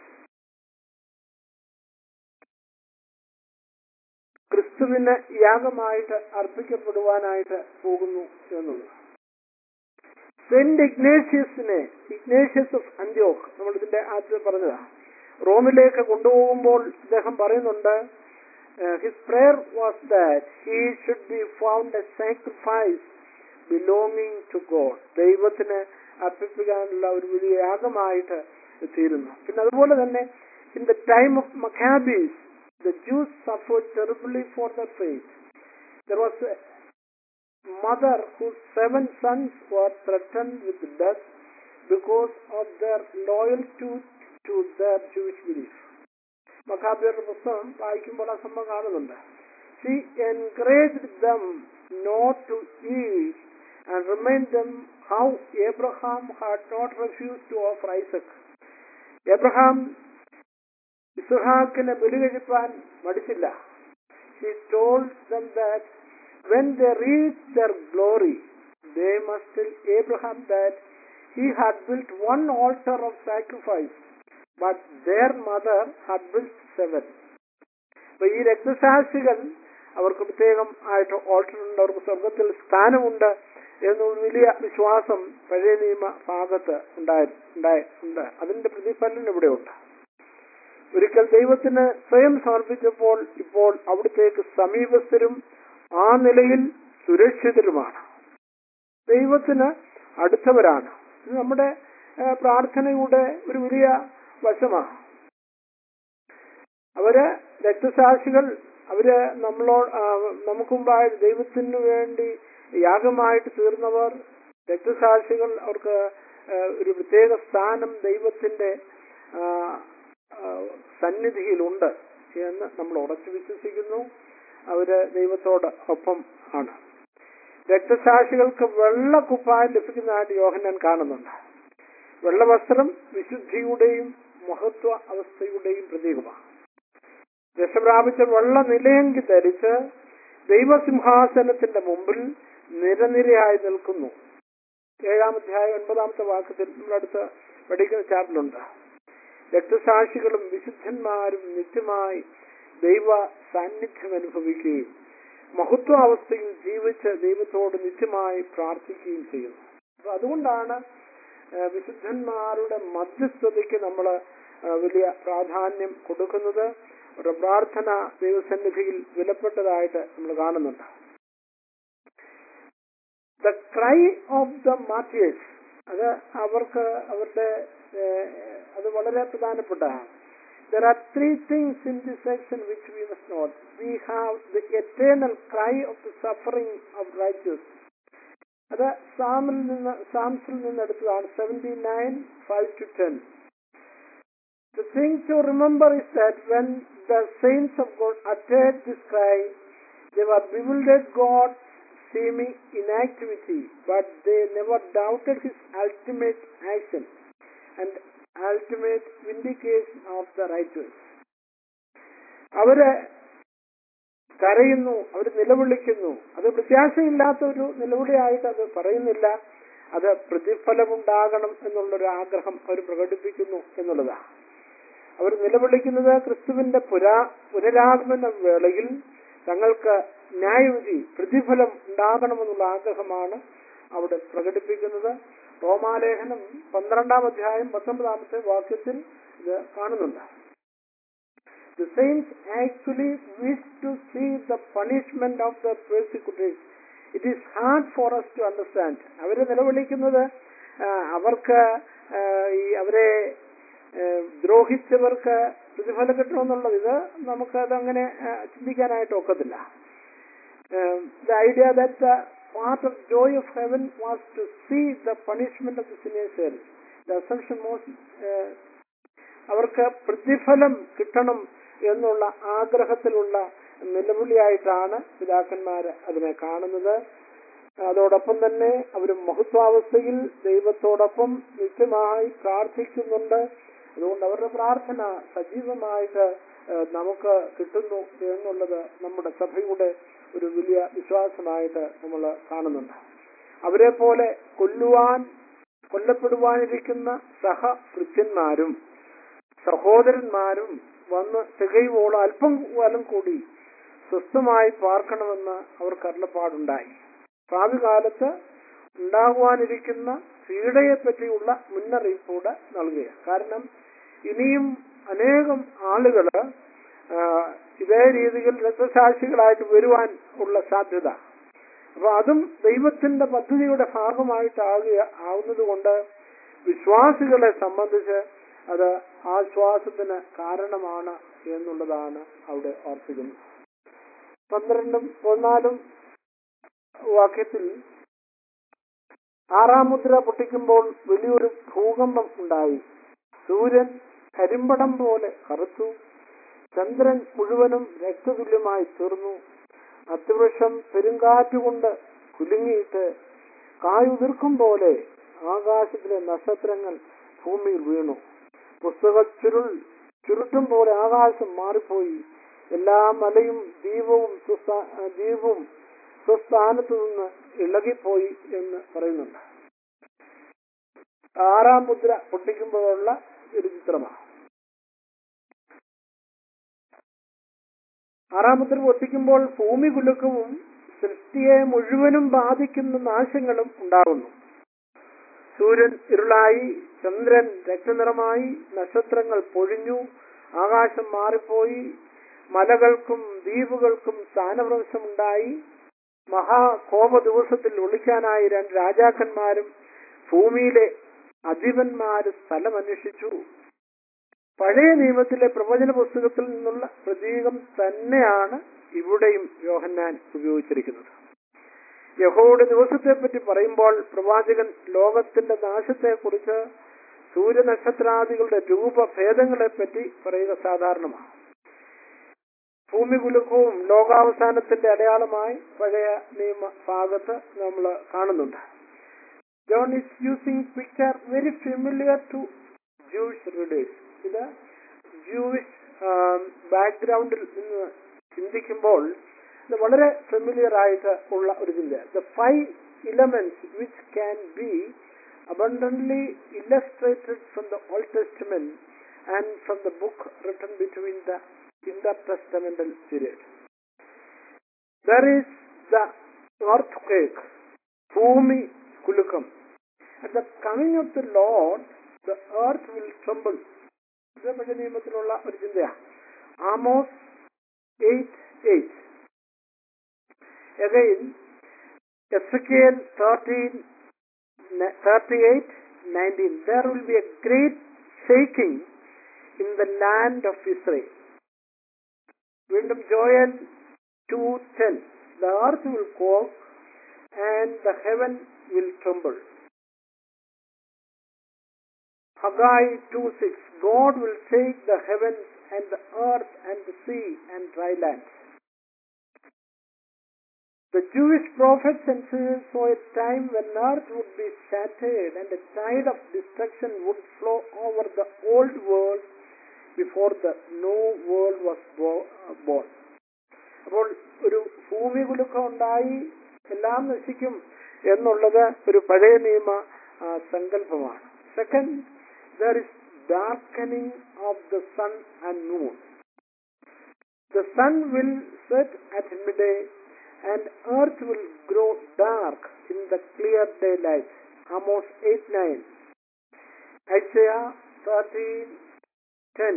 ക്രിസ്തുവിന് യാഗമായിട്ട് അർപ്പിക്കപ്പെടുവാനായിട്ട് പോകുന്നു എന്നുള്ളത് സെന്റ് ഇഗ്നേഷ്യസിനെ ഇഗ്നേഷ്യസ് ഓഫ് അന്ത്യോക്ക് നമ്മൾ ഇതിന്റെ ആദ്യം പറഞ്ഞതാ റോമിലേക്ക് കൊണ്ടുപോകുമ്പോൾ അദ്ദേഹം പറയുന്നുണ്ട് his prayer was that he should be found a sacrifice belonging to God ദൈവത്തിന് അർപ്പിക്കാനുള്ള ഒരു വലിയ യാഗമായിട്ട് തീരുന്നു പിന്നെ അതുപോലെ തന്നെ in the time of Maccabees the Jews suffered terribly for the faith there was mother whose seven sons were threatened with death because of their loyalty to their Jewish belief. മക്കാബിയറുടെ പുസ്തകം വായിക്കുമ്പോൾ ആ സംഭവം കാണുന്നുണ്ട് she encourage them not to eat and remind them how Abraham had not refuse to offer Isaac Abraham ഇസ്ഹാക്കിനെ ബലി കഴിപ്പാൻ മടിച്ചില്ല she told them that when they reach their glory, they must tell Abraham that he had built one altar of sacrifice, but their mother had built seven. അപ്പൊ ഈ രക്തസാക്ഷികൾ അവർക്ക് പ്രത്യേകം ആയിട്ട് ഓൾട്ടർ ഉണ്ട് അവർക്ക് സ്വർഗത്തിൽ സ്ഥാനമുണ്ട് എന്നൊരു വലിയ വിശ്വാസം പഴയ നിയമ ഭാഗത്ത് ഉണ്ടായി ഉണ്ടായി ഉണ്ട് അതിന്റെ പ്രതിഫലനം ഇവിടെ ഉണ്ട് ഒരിക്കൽ ദൈവത്തിന് സ്വയം സമർപ്പിച്ചപ്പോൾ ഇപ്പോൾ അവിടത്തേക്ക് സമീപസ്ഥരും ആ നിലയിൽ സുരക്ഷിതരുമാണ് ദൈവത്തിന് അടുത്തവരാണ് ഇത് നമ്മുടെ ഏഹ്, പ്രാർത്ഥനയുടെ ഒരു വലിയ വശമാണ് അവര് രക്തസാക്ഷികൾ അവര് നമ്മളോ ആ, നമുക്ക് മുമ്പായി ദൈവത്തിന് വേണ്ടി യാഗമായിട്ട് തീർന്നവർ രക്തസാക്ഷികൾ അവർക്ക് ഏഹ്, ഒരു പ്രത്യേക സ്ഥാനം ദൈവത്തിന്റെ ആ, ആ, സന്നിധിയിലുണ്ട് എന്ന് നമ്മൾ ഉറച്ചു വിശ്വസിക്കുന്നു അവര് ദൈവത്തോട് ഒപ്പം ആണ് രക്തസാക്ഷികൾക്ക് വെള്ള കുപ്പായം ലഭിക്കുന്നതായിട്ട് യോഹന്നാൻ കാണുന്നുണ്ട് വെള്ളവസ്ത്രം വിശുദ്ധിയുടെയും മഹത്വ അവസ്ഥയുടെയും പ്രതീകമാണ് രക്ഷപ്രാപിച്ച വെള്ള നിലയങ്കി ധരിച്ച് ദൈവസിംഹാസനത്തിന്റെ മുമ്പിൽ നിരനിരയായി നിൽക്കുന്നു ഏഴാമധ്യായ ഒൻപതാമത്തെ വാക്യത്തിൽ നമ്മളടുത്ത് പഠിക്കുന്ന ചാപ്റ്ററിലുണ്ട് രക്തസാക്ഷികളും വിശുദ്ധന്മാരും നിത്യമായി ദൈവ സാന്നിധ്യം അനുഭവിക്കുകയും മഹത്വാവസ്ഥയിൽ ജീവിച്ച് ദൈവത്തോട് നിത്യമായി പ്രാർത്ഥിക്കുകയും ചെയ്യുന്നു അപ്പൊ അതുകൊണ്ടാണ് ആ, വിശുദ്ധന്മാരുടെ മധ്യസ്ഥതയ്ക്ക് നമ്മൾ വലിയ പ്രാധാന്യം കൊടുക്കുന്നത് അവരുടെ പ്രാർത്ഥന ദൈവസന്നിധിയിൽ വിലപ്പെട്ടതായിട്ട് നമ്മൾ കാണുന്നുണ്ട് the cry of the martyrs അത് അവർക്ക് അവരുടെ ഏഹ്, അത് വളരെ പ്രധാനപ്പെട്ടതാണ് There are three things in this section which we must note. We have the eternal cry of the suffering of righteous. അത് സാമിൽ നിന്ന് സാംസിൽ നിന്ന് എടുത്തതാണ് seventy nine five two ten The thing to remember is that when the saints of God uttered this cry, they were bewildered God seeming inactivity, but they never doubted his ultimate action and ultimate vindication of the righteous. അവര് കരയുന്നു അവർ നിലവിളിക്കുന്നു അത് പ്രത്യാശയില്ലാത്ത ഒരു നിലവിളിയായിട്ട് അത് പറയുന്നില്ല അത് പ്രതിഫലമുണ്ടാകണം എന്നുള്ളൊരു ആഗ്രഹം അവർ പ്രകടിപ്പിക്കുന്നു എന്നുള്ളതാണ് അവർ നിലവിളിക്കുന്നത് ക്രിസ്തുവിന്റെ പുരാ പുനരാഗമന വേളയിൽ തങ്ങൾക്ക് ന്യായവിധി പ്രതിഫലം ഉണ്ടാകണമെന്നുള്ള ആഗ്രഹമാണ് അവിടെ പ്രകടിപ്പിക്കുന്നത് റോമാലേഖനം പന്ത്രണ്ടാം അധ്യായം പത്തൊമ്പതാമത്തെ വാക്യത്തിൽ ഇത് കാണുന്നുണ്ട് The saints actually wish to see the punishment of the persecutors. It is hard for us to understand. അവര് നിലവിളിക്കുന്നത് ആ, അവർക്ക് ആ, ഈ അവരെ ആ, ദ്രോഹിച്ചവർക്ക് പ്രതിഫലം കിട്ടണമെന്നുള്ളത് ഇത് നമുക്കത് അങ്ങനെ ആ, ചിന്തിക്കാനായിട്ട് ഒക്കത്തില്ല the idea that the part of joy of heaven was to see the punishment of the sinners hell. The assumption was uh, അവർക്ക് പ്രതിഫലം കിട്ടണം എന്നുള്ള ആഗ്രഹത്തിലുള്ള നിലവിളിയായിട്ടാണ് പിതാക്കന്മാർ അതിനെ കാണുന്നത് അതോടൊപ്പം തന്നെ അവർ മഹത്വാവസ്ഥയിൽ ദൈവത്തോടൊപ്പം നിത്യമായി പ്രാർത്ഥിക്കുന്നുണ്ട് അതുകൊണ്ട് അവരുടെ പ്രാർത്ഥന സജീവമായിട്ട് ഏഹ്, നമുക്ക് കിട്ടുന്നു എന്നുള്ളത് നമ്മുടെ സഭയുടെ ഒരു വലിയ വിശ്വാസമായിട്ട് നമ്മൾ കാണുന്നുണ്ട് അവരെ പോലെ കൊല്ലുവാൻ കൊല്ലപ്പെടുവാനിരിക്കുന്ന സഹകൃത്യന്മാരും സഹോദരന്മാരും വന്ന് തികയുവോളം അല്പം കാലം കൂടി സ്വസ്ഥമായി പാർക്കണമെന്ന് അവർക്ക് അരുളപ്പാടുണ്ടായി ഭാവി കാലത്ത് ഉണ്ടാകുവാനിരിക്കുന്ന പീഡയെ പറ്റിയുള്ള മുന്നറിയിപ്പൂടെ നൽകുക കാരണം ഇനിയും അനേകം ആളുകള് ആ, ഇതേ രീതിയിൽ രക്തസാക്ഷികളായിട്ട് വരുവാൻ ഉള്ള സാധ്യത അപ്പൊ അതും ദൈവത്തിന്റെ പദ്ധതിയുടെ ഭാഗമായിട്ടാകുക ആവുന്നത് കൊണ്ട് വിശ്വാസികളെ സംബന്ധിച്ച് അത് ആശ്വാസത്തിന് കാരണമാണ് എന്നുള്ളതാണ് അവിടെ ഓർപ്പിക്കുന്നത് പന്ത്രണ്ടും പതിനാലും വാക്യത്തിൽ ആറാം മുദ്ര പൊട്ടിക്കുമ്പോൾ വലിയൊരു ഭൂകമ്പം ഉണ്ടായി സൂര്യൻ കരിമ്പടം പോലെ കറുത്തു ചന്ദ്രൻ മുഴുവനും രക്തതുല്യമായി തീർന്നു അത്തിവൃക്ഷം പെരുങ്കാറ്റുകൊണ്ട് കുലുങ്ങിയിട്ട് കായുതിർക്കും പോലെ ആകാശത്തിലെ നക്ഷത്രങ്ങൾ ഭൂമിയിൽ വീണു പുസ്തക ചുരുൾ ചുരുട്ടും പോലെ ആകാശം മാറിപ്പോയി എല്ലാ മലയും ദീപവും സുസ്ഥാ- ദ്വീപും സ്വസ്ഥാനത്തു നിന്ന് ഇളകിപ്പോയി എന്ന് പറയുന്നുണ്ട് ആറാം മുദ്ര പൊട്ടിക്കുമ്പോഴുള്ള ഒരു ചിത്രമാണ് ആറാം മുദ്ര പൊട്ടിക്കുമ്പോൾ ഭൂമി കുലുക്കവും സൃഷ്ടിയെ മുഴുവനും ബാധിക്കുന്ന നാശങ്ങളും ഉണ്ടാകുന്നു സൂര്യൻ ഇരുളായി ചന്ദ്രൻ രക്തനിറമായി നക്ഷത്രങ്ങൾ പൊഴിഞ്ഞു ആകാശം മാറിപ്പോയി മലകൾക്കും ദ്വീപുകൾക്കും സ്ഥാനഭ്രംശമുണ്ടായി മഹാകോപ ദിവസത്തിൽ ഒളിക്കാനായി രണ്ട് രാജാക്കന്മാരും ഭൂമിയിലെ അധിപന്മാര് സ്ഥലമന്വേഷിച്ചു പഴയ നിയമത്തിലെ പ്രവചന പുസ്തകത്തിൽ നിന്നുള്ള പ്രതീകം തന്നെയാണ് ഇവിടെയും യോഹന്നാൻ ഉപയോഗിച്ചിരിക്കുന്നത് യഹോയുടെ ദിവസത്തെപ്പറ്റി പറയുമ്പോൾ പ്രവാചകൻ ലോകത്തിന്റെ നാശത്തെക്കുറിച്ച് സൂര്യനക്ഷത്രാദികളുടെ രൂപഭേദങ്ങളെപ്പറ്റി പറയുക സാധാരണമാണ് ഭൂമി കുലുക്കവും ലോകാവസാനത്തിന്റെ അടയാളമായി പഴയ നിയമ ഭാഗത്ത് നമ്മൾ കാണുന്നുണ്ട് John is using picture very familiar to Jewish readers ഇത് ജൂയിഷ് ബാക്ക്ഗ്രൗണ്ടിൽ നിന്ന് ചിന്തിക്കുമ്പോൾ ഇത് വളരെ ഫെമിലിയർ ആയിട്ട് ഉള്ള ഒരു ചിന്ത the five elements which can be abundantly illustrated from the Old Testament and from the book written between the intertestamental period. There is the earthquake, ഭൂമി കുലുക്കം. At the coming of the Lord, the earth will tremble. ഇത് പഴയ നിയമത്തിലുള്ള ഒരു ചിന്തയാണ് Amos eight eight Again, Ezekiel 13, 38, 19. There will be a great shaking in the land of Israel. വീണ്ടും Joel two ten the earth will quake and the heaven will tremble. Haggai 2:6 God will shake the heavens and the earth and the sea and dry land. The Jewish prophets and seers saw a time when earth would be shattered and a tide of destruction would flow over the old world before the new world was bo- uh, born. അപ്പോൾ ഒരു ഭൂമി കുലുക്കം ഉണ്ടായി എല്ലാം നശിക്കും എന്നുള്ളത് ഒരു പഴയ നിയമ ആ, സങ്കല്പമാണ് second there is darkening of the sun and moon the sun will set at midday and earth will grow dark in the clear daylight. Amos 8 9. Isaiah 13 10.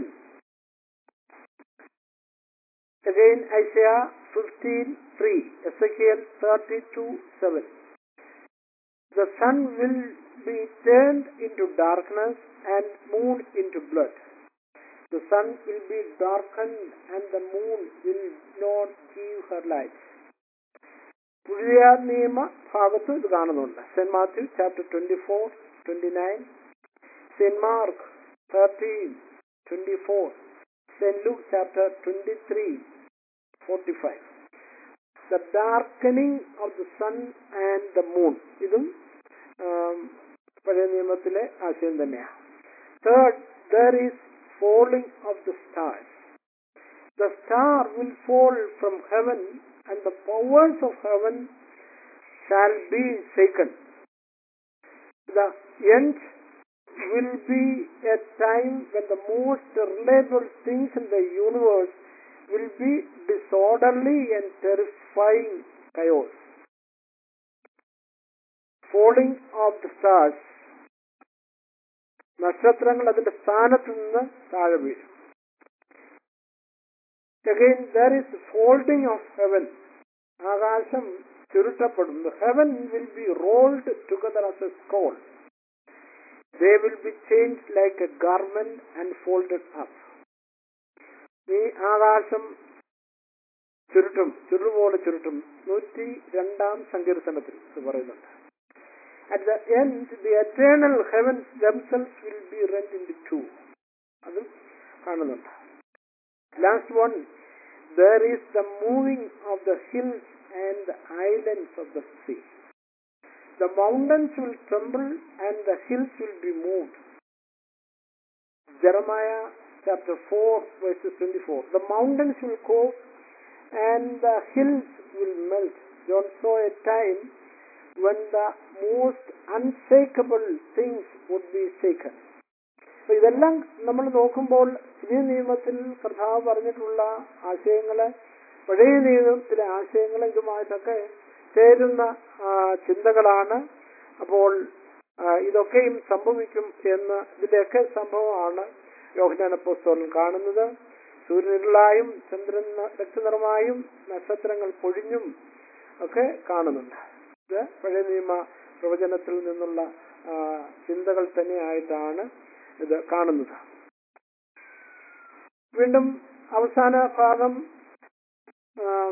Again Isaiah 15 3. Ezekiel 32 7. The sun will be turned into darkness and moon into blood. The sun will be darkened and the moon will not give her light. പുതിയ നിയമ ഭാഗത്ത് ഇത് കാണുന്നുണ്ട് saint Matthew chapter twenty four twenty nine saint Mark thirteen twenty four saint Luke chapter twenty three forty five the darkening of the sun and the moon ഇതും ആം, പഴയ നിയമത്തിലെ ആശയം തന്നെയാണ് third there is falling of the stars the star will fall from heaven and the powers of heaven shall be shaken. The end will be a time when the most reliable things in the universe will be disorderly and terrifying chaos. Falling of the stars നക്ഷത്രങ്ങൾ അതിന്റെ സ്ഥാനത്ത് നിന്ന് താഴെ വീഴും Again, there is folding of heaven. ആകാശം ചുരുട്ടപ്പെടും The heaven will be rolled together as a scroll. They will be changed like a garment and folded up. ഈ ആകാശം ചുരുട്ടും ചുരുളുപോലെ ചുരുട്ടും നൂറ്റി രണ്ടാം സങ്കീർത്തനത്തിൽ ഇത് പറയുന്നുണ്ട് At the end, the eternal heavens themselves will be rent into two. അതും കാണുന്നുണ്ട് Last one, there is the moving of the hills and the islands of the sea. The mountains will tremble and the hills will be moved. Jeremiah chapter 4, verses 24. The mountains will go and the hills will melt. John saw a time when the most unshakable things would be shaken. അപ്പൊ ഇതെല്ലാം നമ്മൾ നോക്കുമ്പോൾ പുതിയ നിയമത്തിൽ കർത്താവ് പറഞ്ഞിട്ടുള്ള ആശയങ്ങള് പഴയ നിയമത്തിലെ ആശയങ്ങൾ ഇതുമായിട്ടൊക്കെ ചേരുന്ന ആ, ചിന്തകളാണ് അപ്പോൾ ആ, ഇതൊക്കെയും സംഭവിക്കും എന്ന് ഇതിന്റെയൊക്കെ സംഭവമാണ് യോഹനാന പുസ്തകം കാണുന്നത് സൂര്യനിരുളായും ചന്ദ്രൻ രക്തനിറമായും നക്ഷത്രങ്ങൾ പൊഴിഞ്ഞും ഒക്കെ കാണുന്നുണ്ട് ഇത് പഴയ നിയമ പ്രവചനത്തിൽ നിന്നുള്ള ആ, ചിന്തകൾ തന്നെയായിട്ടാണ് ഇത് കാണുന്നത് വീണ്ടും അവസാന ഭാഗം ആം,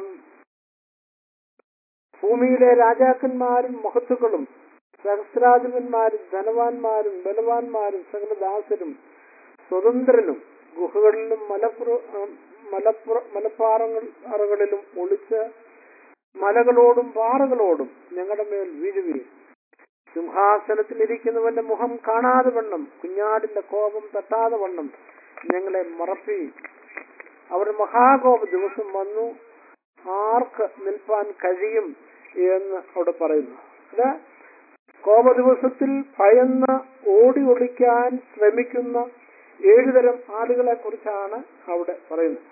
ഭൂമിയിലെ രാജാക്കന്മാരും മഹത്തുക്കളും സഹസ്രാധിപന്മാരും ധനവാന്മാരും ബലവാന്മാരും സകലദാസരും സ്വതന്ത്രനും ഗുഹകളിലും മലപ്പുറ ആം, മലപ്പുറ മലപ്പാറങ്ങൾ അറകളിലും ഒളിച്ച് മലകളോടും പാറകളോടും ഞങ്ങളുടെ മേൽ വീഴുകയും സിംഹാസനത്തിലിരിക്കുന്നവന്റെ മുഖം കാണാതെ വണ്ണം കുഞ്ഞാടിന്റെ കോപം തട്ടാതെ വണ്ണം ഞങ്ങളെ മറപ്പി അവർ മഹാകോപ ദിവസം വന്നു ആർക്ക് നിൽപ്പാൻ കഴിയും എന്ന് അവിടെ പറയുന്നു അത് കോപ ദിവസത്തിൽ ഭയന്ന് ഓടി ഒളിക്കാൻ ശ്രമിക്കുന്ന ഏഴുതരം ആളുകളെ കുറിച്ചാണ് അവിടെ പറയുന്നത്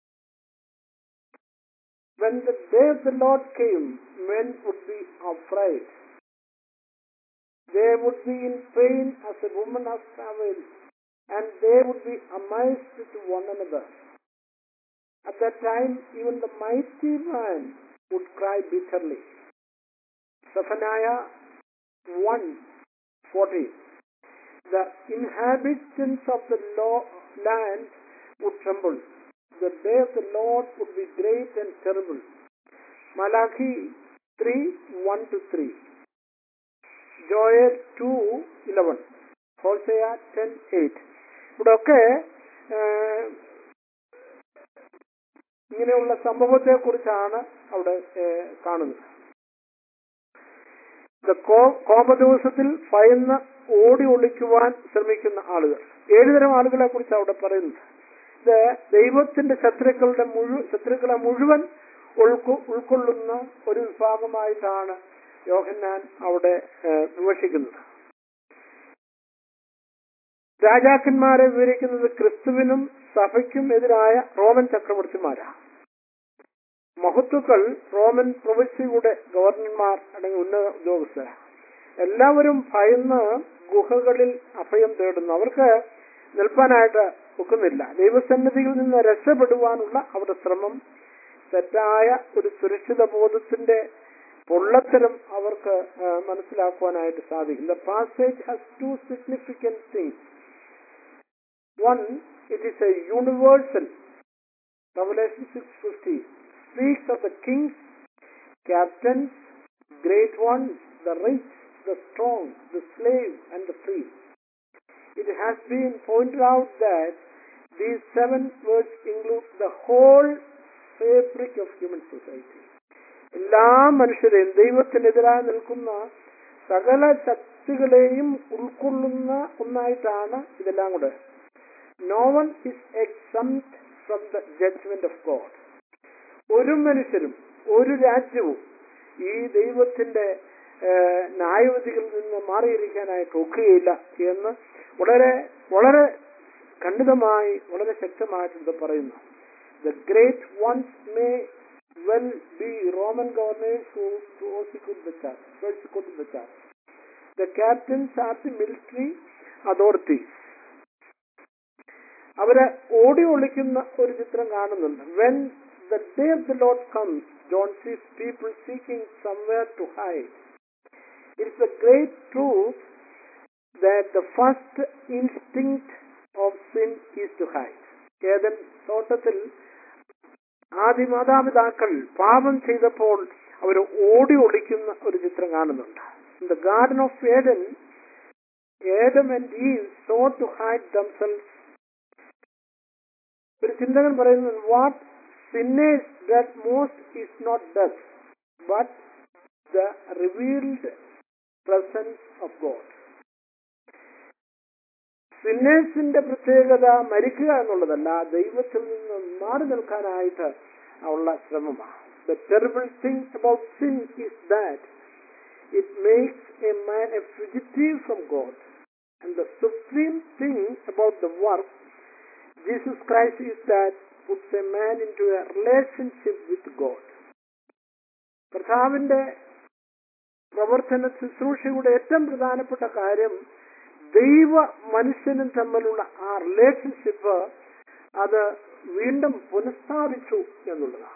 When the day of the Lord came, men would be afraid. They would be in pain as a woman has travailed, and they would be amazed to one another. At that time, even the mighty man would cry bitterly. Zephaniah 1 40. The inhabitants of the lo- land would tremble. The day of the Lord would be great and terrible. Malachi 3 1 to 3. Joel two eleven Hosea ten eight ഇവിടെയൊക്കെ ഏഹ്, ഇങ്ങനെയുള്ള സംഭവത്തെ കുറിച്ചാണ് അവിടെ ഏഹ്, കാണുന്നത് The കോ- കോപ ദിവസത്തിൽ ഭയന്ന് ഓടി ഒളിക്കുവാൻ ശ്രമിക്കുന്ന ആളുകൾ ഏഴുതരം ആളുകളെ കുറിച്ച് അവിടെ പറയുന്നത് ഇത് ദൈവത്തിന്റെ ശത്രുക്കളുടെ മുഴു ശത്രുക്കളെ മുഴുവൻ ഉൾക്കൊ ഉൾക്കൊള്ളുന്ന ഒരു വിഭാഗമായിട്ടാണ് യോഹന്നാൻ അവിടെ ഏഹ്, വിവക്ഷിക്കുന്നത് രാജാക്കന്മാരെ വിവരിക്കുന്നത് ക്രിസ്തുവിനും സഭയ്ക്കും എതിരായ റോമൻ ചക്രവർത്തിമാരാണ് മഹത്തുക്കൾ റോമൻ പ്രവിശ്യയുടെ ഗവർണർമാർ അല്ലെങ്കിൽ ഉന്നത ഉദ്യോഗസ്ഥരാണ് എല്ലാവരും ഭയന്ന് ഗുഹകളിൽ അഭയം തേടുന്നു അവർക്ക് നിൽപ്പാനായിട്ട് ഒക്കുന്നില്ല ദൈവസന്നിധിയിൽ നിന്ന് രക്ഷപ്പെടുവാനുള്ള അവരുടെ ശ്രമം തെറ്റായ ഒരു സുരക്ഷിത ബോധത്തിന്റെ പൊള്ളത്തരം അവർക്ക് ആ, മനസ്സിലാക്കുവാനായിട്ട് സാധിക്കും the passage has two significant things one it is a universal Revelation 6:50 speaks of the kings, captains, great ones, the rich, the strong, the slave, and the free. It has been pointed out that these seven words include the whole fabric of human society. എല്ലാ മനുഷ്യരെയും ദൈവത്തിനെതിരായി നിൽക്കുന്ന സകല ശക്തികളെയും ഉൾക്കൊള്ളുന്ന ഒന്നായിട്ടാണ് ഇതെല്ലാം കൂടെ no one is exempt from the judgment of God ഒരു മനുഷ്യരും ഒരു രാജ്യവും ഈ ദൈവത്തിന്റെ ഏഹ്, ന്യായവിധികളിൽ നിന്ന് മാറിയിരിക്കാനായിട്ട് ഒക്കുകയില്ല എന്ന് വളരെ വളരെ ഖണ്ഡിതമായി വളരെ ശക്തമായിട്ട് ഇത് പറയുന്നു the great ones may well be Roman governors who prosecute the charge prosecute the charge the captains are the military authorities അവരെ ഓടി ഒളിക്കുന്ന ഒരു ചിത്രം കാണുന്നുണ്ട് when the day of the Lord comes John sees people seeking somewhere to hide it's a great truth that the first instinct of sin is to hide Eden തോട്ടത്തിൽ ആദ്യ മാതാപിതാക്കൾ പാപം ചെയ്തപ്പോൾ അവർ ഓടി ഒളിക്കുന്ന ഒരു ചിത്രം കാണുന്നുണ്ട് the garden of Eden Adam and Eve sought to hide themselves ഒരു ചിന്തകൻ പറയുന്നു what sinners that most is not death but the revealed presence of God സിന്നേഴ്സിന്റെ പ്രത്യേകത മരിക്കുക എന്നുള്ളതല്ല ദൈവത്തിൽ നിന്ന് മാറി നിൽക്കാനായിട്ട് ഉള്ള ശ്രമമാണ് the terrible thing about sin is that it makes a man a fugitive from God and the supreme thing about the work Jesus Christ is that puts a man into a relationship with God കർത്താവിന്റെ പ്രവർത്തന ശുശ്രൂഷയുടെ ഏറ്റവും പ്രധാനപ്പെട്ട കാര്യം ദൈവ മനുഷ്യനും തമ്മിലുള്ള ആ റിലേഷൻഷിപ്പ് അത് വീണ്ടും പുനഃസ്ഥാപിച്ചു എന്നുള്ളതാണ്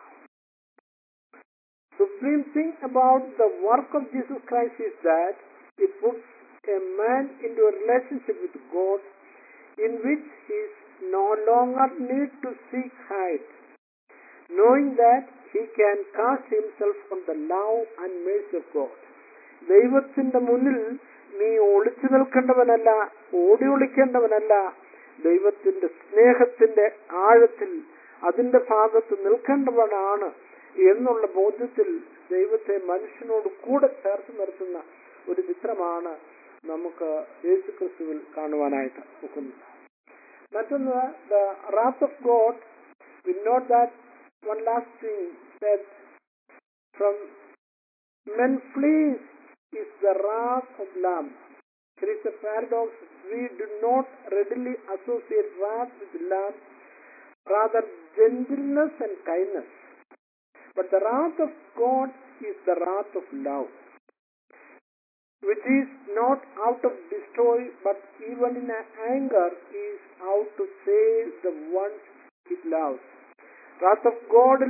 supreme thing about the work of Jesus Christ is that it puts a man into a relationship with God in which he's no longer need to seek hide knowing that he can cast himself on the love and mercy of God. ദൈവത്തിന്റെ മുന്നിൽ നീ ഒളിച്ചു നിൽക്കേണ്ടവനല്ല ഓടി ഒളിക്കേണ്ടവനല്ല ദൈവത്തിന്റെ സ്നേഹത്തിന്റെ ആഴത്തിൽ അതിന്റെ ഭാഗത്ത് നിൽക്കേണ്ടവനാണ് എന്നുള്ള ബോധ്യത്തിൽ ദൈവത്തെ മനുഷ്യനോട് കൂടെ ചേർത്ത് നിർത്തുന്ന ഒരു ചിത്രമാണ് നമുക്ക് യേശു ക്രിസ്തുവിൽ കാണുവാനായിട്ട് ഒക്കുന്നത് മറ്റൊന്ന് the wrath of God we note that one last thing that from men flees is the wrath of lamb. There is a paradox. We do not readily associate wrath with lamb, rather gentleness and kindness. But the wrath of God is the wrath of love, which is not out of destroy, but even in anger is out to save the ones it loves. wrath of ഗോഡിൽ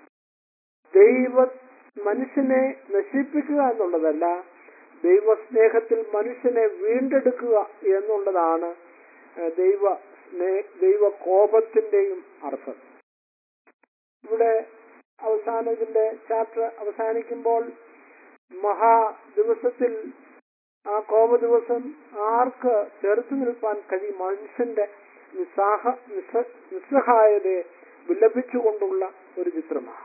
ദൈവ മനുഷ്യനെ നശിപ്പിക്കുക എന്നുള്ളതല്ല ദൈവസ്നേഹത്തിൽ മനുഷ്യനെ വീണ്ടെടുക്കുക എന്നുള്ളതാണ് ഏഹ്, ദൈവ സ്നേ- ദൈവ കോപത്തിന്റെയും അർത്ഥം ഇവിടെ അവസാന ഇതിന്റെ ചാപ്റ്റർ അവസാനിക്കുമ്പോൾ മഹാ ദിവസത്തിൽ ആ കോപ ദിവസം ആർക്ക് ചെറുത്തു നിൽപ്പാൻ കഴിയും മനുഷ്യന്റെ നിസ്സാഹ നിസ്സ നിസ്സഹായതയെ വിലപിച്ചുകൊണ്ടുള്ള ഒരു ചിത്രമാണ്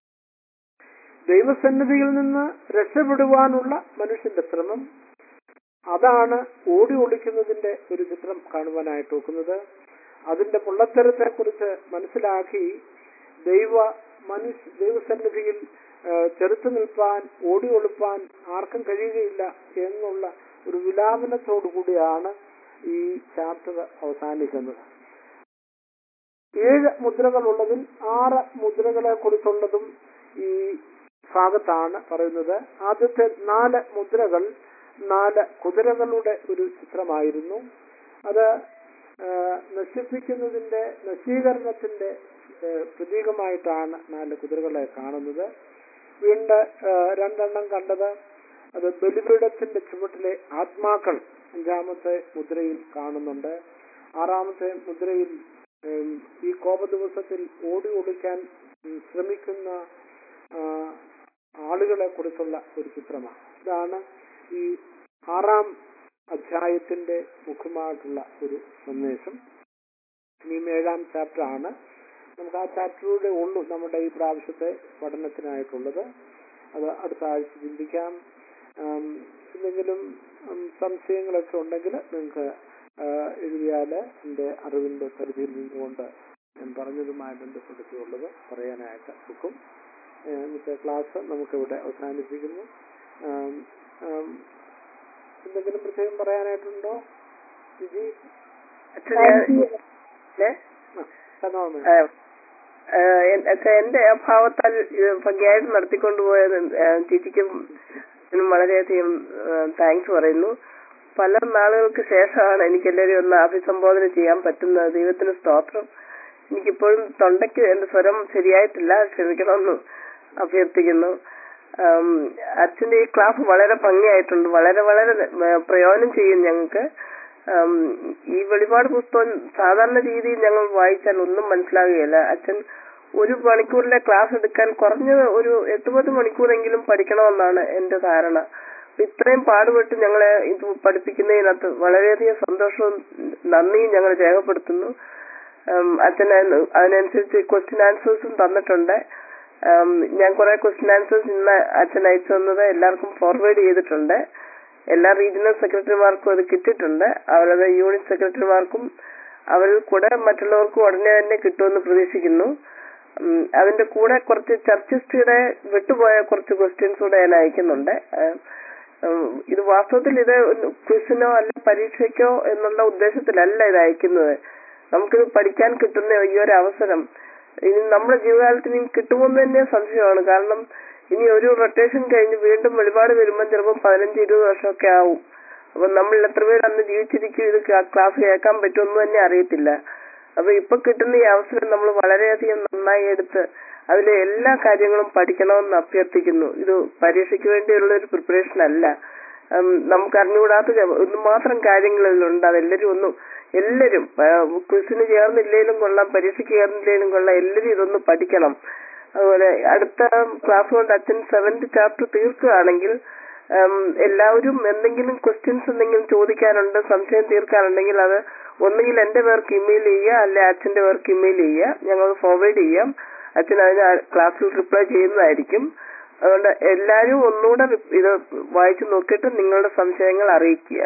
ദൈവസന്നിധിയിൽ നിന്ന് രക്ഷപ്പെടുവാനുള്ള മനുഷ്യന്റെ ശ്രമം അതാണ് ഓടി ഒളിക്കുന്നതിന്റെ ഒരു ചിത്രം കാണുവാനായിട്ട് നോക്കുന്നത് അതിന്റെ പൊള്ളത്തരത്തെ കുറിച്ച് മനസ്സിലാക്കി ദൈവ മനുഷ്യ ദൈവസന്നിധിയിൽ ആ, ചെറുത്തു നിൽപ്പാൻ ഓടി ഒളിപ്പാൻ ആർക്കും കഴിയുകയില്ല എന്നുള്ള ഒരു വിലാപനത്തോടു കൂടിയാണ് ഈ ചാപ്റ്റർ അവസാനിക്കുന്നത് ഏഴ് മുദ്രകളുള്ളതിൽ ആറ് മുദ്രകളെ കുറിച്ചുള്ളതും ഈ ഭാഗത്താണ് പറയുന്നത് ആദ്യത്തെ നാല് മുദ്രകൾ നാല് കുതിരകളുടെ ഒരു ചിത്രമായിരുന്നു അത് ആ, നശിപ്പിക്കുന്നതിന്റെ നശീകരണത്തിന്റെ ആ, പ്രതീകമായിട്ടാണ് നാല് കുതിരകളെ കാണുന്നത് വീണ്ടും ആ, രണ്ടെണ്ണം കണ്ടത് അത് ബലിപീഠത്തിന്റെ ചുവട്ടിലെ ആത്മാക്കൾ അഞ്ചാമത്തെ മുദ്രയിൽ കാണുന്നുണ്ട് ആറാമത്തെ മുദ്രയിൽ ഉം, ഈ കോപ ദിവസത്തിൽ ഓടി ഒളിക്കാൻ ഉം, ശ്രമിക്കുന്ന ആ, ആളുകളെ കുറിച്ചുള്ള ഒരു ചിത്രമാണ് ഇതാണ് ഈ ആറാം അധ്യായത്തിന്റെ മുഖമായിട്ടുള്ള ഒരു സന്ദേശം ഇനിയും ഏഴാം ചാപ്റ്റർ ആണ് നമുക്ക് ആ ചാപ്റ്ററിലൂടെ ഉള്ളൂ നമ്മുടെ ഈ പ്രാവശ്യത്തെ പഠനത്തിനായിട്ടുള്ളത് അത് അടുത്ത ആഴ്ച ചിന്തിക്കാം ആം, എന്തെങ്കിലും ഉം, സംശയങ്ങളൊക്കെ ഉണ്ടെങ്കിൽ നിങ്ങൾക്ക് എഴുതിയാൽ എൻ്റെ അറിവിൻ്റെ പരിധിയിൽ നിന്നുകൊണ്ട് ഞാൻ പറഞ്ഞതുമായി ബന്ധപ്പെടുത്തിയുള്ളത് പറയാനായിട്ട് ഒക്കും ഏഹ് ഇന്നത്തെ ക്ലാസ് നമുക്കിവിടെ അവസാനിപ്പിക്കുന്നു ആം, ആം, എന്തെങ്കിലും പ്രത്യേകം പറയാനായിട്ടുണ്ടോ ജിജി അച്ഛൻ ഞാൻ ഏ? ആ, പറഞ്ഞോളൂ. ആ, ആ, എൻ- അച്ഛാ എന്റെ അഭാവത്താൽ ഇത് ഭംഗിയായിട്ട് നടത്തിക്കൊണ്ടുപോയത് ആ, ചേച്ചിക്കും ഇതിനും വളരെയധികം താങ്ക്സ് പറയുന്നു പല നാളുകൾക്ക് ശേഷമാണ് എനിക്ക് എല്ലാവരും ഒന്ന് അഭിസംബോധന ചെയ്യാൻ പറ്റുന്നത് ദൈവത്തിന് സ്തോത്രം എനിക്കിപ്പോഴും തൊണ്ടയ്ക്ക് എന്റെ സ്വരം ശരിയായിട്ടില്ല ക്ഷമിക്കണമെന്ന് അഭ്യർത്ഥിക്കുന്നു ആം, അച്ഛന്റെ ഈ ക്ലാസ് വളരെ ഭംഗിയായിട്ടുണ്ട് വളരെ വളരെ ആ, പ്രയോജനം ചെയ്യും ഞങ്ങൾക്ക് ആം, ഈ വെളിപാട് പുസ്തകം സാധാരണ രീതിയിൽ ഞങ്ങൾ വായിച്ചാൽ ഒന്നും മനസ്സിലാകുകയില്ല അച്ഛൻ ഒരു മണിക്കൂറിലെ ക്ലാസ് എടുക്കാൻ കുറഞ്ഞത് ഒരു എട്ടുപത് മണിക്കൂറെങ്കിലും പഠിക്കണമെന്നാണ് എന്റെ ധാരണ അപ്പൊ ഇത്രയും പാടുപെട്ട് ഞങ്ങളെ ഇത് പഠിപ്പിക്കുന്നതിനകത്ത് വളരെയധികം സന്തോഷവും നന്ദിയും ഞങ്ങൾ രേഖപ്പെടുത്തുന്നു ഉം, അച്ഛൻ അതിന് അതിനനുസരിച്ച് ക്വസ്റ്റ്യൻ ആൻസേഴ്സും തന്നിട്ടുണ്ട് ഉം, ഞാൻ കുറെ ക്വസ്റ്റ്യൻ ആൻസേഴ്സ് ഇന്ന് അച്ഛൻ അയച്ചു തന്നത് എല്ലാവർക്കും ഫോർവേഡ് ചെയ്തിട്ടുണ്ട് എല്ലാ റീജിയണൽ സെക്രട്ടറിമാർക്കും അത് കിട്ടിയിട്ടുണ്ട് അവരത് യൂണിറ്റ് സെക്രട്ടറിമാർക്കും അവരിൽ കൂടെ മറ്റുള്ളവർക്കും ഉടനെ തന്നെ കിട്ടുമെന്ന് പ്രതീക്ഷിക്കുന്നു ഉം, അതിന്റെ കൂടെ കുറച്ച് ചർച്ച് ഹിസ്റ്ററിയുടെ വിട്ടുപോയ കുറച്ച് ക്വസ്റ്റ്യൻസ് കൂടെ ഞാൻ അയക്കുന്നുണ്ട് ഏഹ്, ഉം, ഇത് വാസ്തവത്തിൽ ഇത് ക്വിസിനോ അല്ല പരീക്ഷയ്ക്കോ എന്നുള്ള ഉദ്ദേശത്തിലല്ല ഇത് അയക്കുന്നത് നമുക്കിത് പഠിക്കാൻ കിട്ടുന്ന ഈ ഒരു അവസരം ഇനി നമ്മുടെ ജീവിതകാലത്തിന് ഇനി കിട്ടുമെന്ന് തന്നെ സംശയമാണ് കാരണം ഇനി ഒരു റൊട്ടേഷൻ കഴിഞ്ഞ് വീണ്ടും വെളിപാട് വരുമ്പോൾ ചിലപ്പോൾ പതിനഞ്ച് ഇരുപത് വർഷമൊക്കെ ആവും അപ്പൊ നമ്മൾ എത്ര പേര് അന്ന് ജീവിച്ചിരിക്കും ഇത് ക്ലാസ് കേൾക്കാൻ പറ്റുമെന്ന് തന്നെ അറിയത്തില്ല അപ്പൊ ഇപ്പൊ കിട്ടുന്ന ഈ അവസരം നമ്മൾ വളരെയധികം നന്നായി എടുത്ത് അതിലെ എല്ലാ കാര്യങ്ങളും പഠിക്കണമെന്ന് അഭ്യർത്ഥിക്കുന്നു ഇത് പരീക്ഷയ്ക്ക് വേണ്ടിയുള്ള ഒരു പ്രിപ്പറേഷൻ അല്ല ഉം, നമുക്ക് അറിഞ്ഞുകൂടാത്ത ചെ- ഒന്ന് മാത്രം കാര്യങ്ങൾ ഇതിലുണ്ട് അതെല്ലാരും ഒന്നും എല്ലാരും ക്വിസിന് ചേർന്നില്ലേലും കൊള്ളാം പരീക്ഷയ്ക്ക് ചേർന്നില്ലേലും കൊള്ളാം എല്ലാരും ഇതൊന്ന് പഠിക്കണം അതുപോലെ അടുത്ത ക്ലാസ് കൊണ്ട് അച്ഛൻ സെവന്ത് ചാപ്റ്റർ തീർക്കുകയാണെങ്കിൽ ഉം, എല്ലാവരും എന്തെങ്കിലും ക്വസ്റ്റ്യൻസ് എന്തെങ്കിലും ചോദിക്കാനുണ്ട് സംശയം തീർക്കാനുണ്ടെങ്കിൽ അത് ഒന്നുകിൽ എന്റെ പേർക്ക് ഇമെയിൽ ചെയ്യുക അല്ലെ അച്ഛന്റെ പേർക്ക് ഇമെയിൽ ചെയ്യുക ഞങ്ങൾ ഫോർവേഡ് ചെയ്യാം അച്ഛൻ അതിന് ക്ലാസ്സിൽ റിപ്ലൈ ചെയ്യുന്നതായിരിക്കും അതുകൊണ്ട് എല്ലാവരും ഒന്നുകൂടെ റി- ഇത് വായിച്ചു നോക്കിയിട്ട് നിങ്ങളുടെ സംശയങ്ങൾ അറിയിക്കുക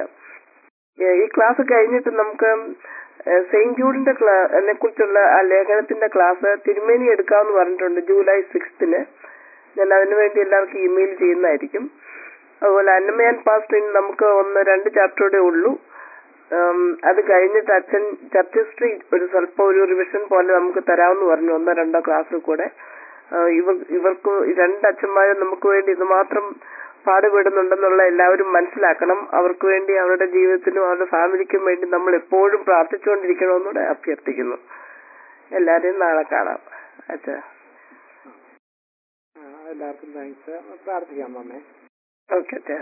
ഏഹ് ഈ ക്ലാസ് കഴിഞ്ഞിട്ട് നമുക്ക് ഏഹ് സെയിന്റ് ജൂഡിന്റെ ക്ലാ- കുറിച്ചുള്ള ആ ലേഖനത്തിന്റെ ക്ലാസ് തിരുമേനി എടുക്കാമെന്ന് പറഞ്ഞിട്ടുണ്ട് ജൂലൈ സിക്സ്തിന് ഞാൻ അതിനു വേണ്ടി എല്ലാവർക്കും ഇമെയിൽ ചെയ്യുന്നതായിരിക്കും അതുപോലെ അന്നമയാൻ പാസ്റ്റിന് നമുക്ക് ഒന്ന് രണ്ട് ചാപ്റ്ററോടെ ഉള്ളൂ ഉം, അത് കഴിഞ്ഞിട്ട് അച്ഛൻ ചർച്ച് ഹിസ്റ്ററി ഒരു സ്വല്പം ഒരു റിവിഷൻ പോലെ നമുക്ക് തരാമെന്ന് പറഞ്ഞു ഒന്നോ രണ്ടോ ക്ലാസ്സിൽ കൂടെ ആ, ഇവർ ഇവർക്ക് ഈ രണ്ട് അച്ഛന്മാരും നമുക്ക് വേണ്ടി ഇത് മാത്രം പാടുപെടുന്നുണ്ടെന്നുള്ള എല്ലാവരും മനസ്സിലാക്കണം അവർക്ക് വേണ്ടി അവരുടെ ജീവിതത്തിനും അവരുടെ ഫാമിലിക്കും വേണ്ടി നമ്മൾ എപ്പോഴും പ്രാർത്ഥിച്ചുകൊണ്ടിരിക്കണമെന്നൂടെ അഭ്യർത്ഥിക്കുന്നു എല്ലാരെയും നാളെ കാണാം അച്ഛാ ആ, എല്ലാവർക്കും താങ്ക്സ് പ്രാർത്ഥിക്കാം അമ്മേ ഓക്കെ അച്ഛാ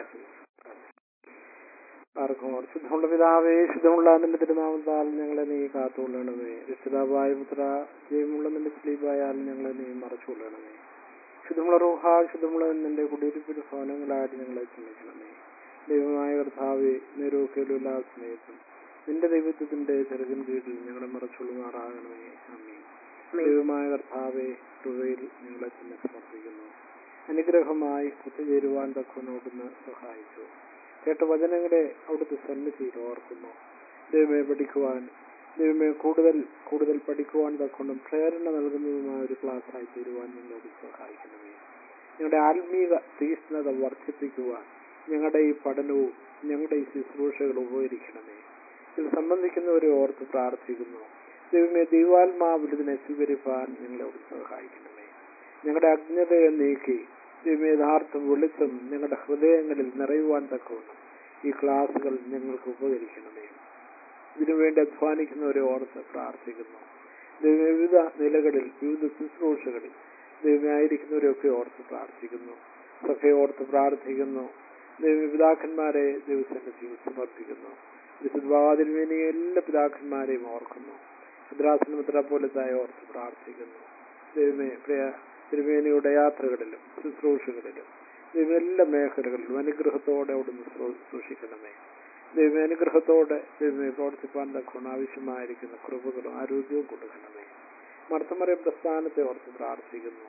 ആർക്കും ശുദ്ധമുള്ള പിതാവേ ശുദ്ധമുള്ള നിന്റെ തിരുനാമത്താൽ ഞങ്ങളെ നീ കാത്തുകൊള്ളണമേ രക്ഷിതാവായ പുത്ര ജയമുള്ള നിന്റെ സ്ലീപായാൽ ഞങ്ങളെ നീ മറച്ചുകൊള്ളണമേ ശുദ്ധമുള്ള റൂഹ ശുദ്ധമുള്ള നിന്റെ കുടിയിരിപ്പിന്റെ ഭവനങ്ങളായിട്ട് ഞങ്ങളെ ക്ഷമിക്കണമേ ദൈവമായ കർത്താവെ നേരോക്കയിലും എല്ലാ സ്നേഹത്തും നിന്റെ ദൈവത്വത്തിന്റെ ചെറുകൻ കീഴിൽ ഞങ്ങളെ മറച്ചുകൊള്ളുമാറാകണമേ അമ്മേ ദൈവമായ കർത്താവെ കൃപയിൽ ഞങ്ങളെ തന്നെ സമർപ്പിക്കുന്നു അനുഗ്രഹമായി ഒത്തുചേരുവാൻ തക്കനോടുന്ന് സഹായിച്ചു കേട്ട വചനങ്ങളെ അവിടുത്തെ സന്നിധിയിൽ ഓർക്കുന്നു ദൈവമേ പഠിക്കുവാൻ ദൈവമേ കൂടുതൽ കൂടുതൽ പഠിക്കുവാൻ തക്കൊണ്ടും പ്രേരണ നൽകുന്നതുമായ ഒരു ക്ലാസ് ആയി തീരുവാൻ ഞങ്ങളോട് സഹായിക്കണമേ ഞങ്ങളുടെ ആത്മീക തീഷ്ണത വർദ്ധിപ്പിക്കുവാൻ ഞങ്ങളുടെ ഈ പഠനവും ഞങ്ങളുടെ ഈ ശുശ്രൂഷകൾ ഉപകരിക്കണമേ ഇതിൽ സംബന്ധിക്കുന്നവരെ ഓർത്ത് പ്രാർത്ഥിക്കുന്നു ദൈവമേ ദൈവാത്മാവിൽ ഇതിനെ സ്വീകരിപ്പാൻ ഞങ്ങളോട് സഹായിക്കണമേ ഞങ്ങളുടെ അജ്ഞതയെ നീക്കി ദൈവമേ യഥാർത്ഥ വെളിച്ചം ഞങ്ങളുടെ ഹൃദയങ്ങളിൽ നിറയുവാൻ തക്കവണ്ണം ഈ ക്ലാസുകൾ ഞങ്ങൾക്ക് ഉപകരിക്കണമേ ഇതിനുവേണ്ടി അധ്വാനിക്കുന്നവരെ ഓർത്ത് പ്രാർത്ഥിക്കുന്നു ദൈവമേ വിവിധ നിലകളിൽ വിവിധ ശുശ്രൂഷകളിൽ ദൈവമേ ആയിരിക്കുന്നവരെയൊക്കെ ഓർത്ത് പ്രാർത്ഥിക്കുന്നു സഭയെ ഓർത്ത് പ്രാർത്ഥിക്കുന്നു ദൈവ പിതാക്കന്മാരെ ദൈവസന്നിധിയിൽ സമർപ്പിക്കുന്നു വിശുദ്ധാതിരുമേനി എല്ലാ പിതാക്കന്മാരെയും ഓർക്കുന്നു ഭദ്രാസനമിത്ര പോലത്തായി ഓർത്ത് പ്രാർത്ഥിക്കുന്നു ദൈവമേ പ്രിയ തിരുമേനിയുടെ യാത്രകളിലും ശുശ്രൂഷകളിലും ദൈവം എല്ലാ മേഖലകളിലും അനുഗ്രഹത്തോടെ അവിടുന്ന് ശ്രൂ- സൂക്ഷിക്കണമേ ദൈവം അനുഗ്രഹത്തോടെ ദൈവമേ പ്രവർത്തിപ്പാൻ തക്കൊണ്ട് ആവശ്യമായിരിക്കുന്ന കൃപകളും ആരോഗ്യവും കൊടുക്കണമേ മർത്തമറിയ പ്രസ്ഥാനത്തെ ഓർത്ത് പ്രാർത്ഥിക്കുന്നു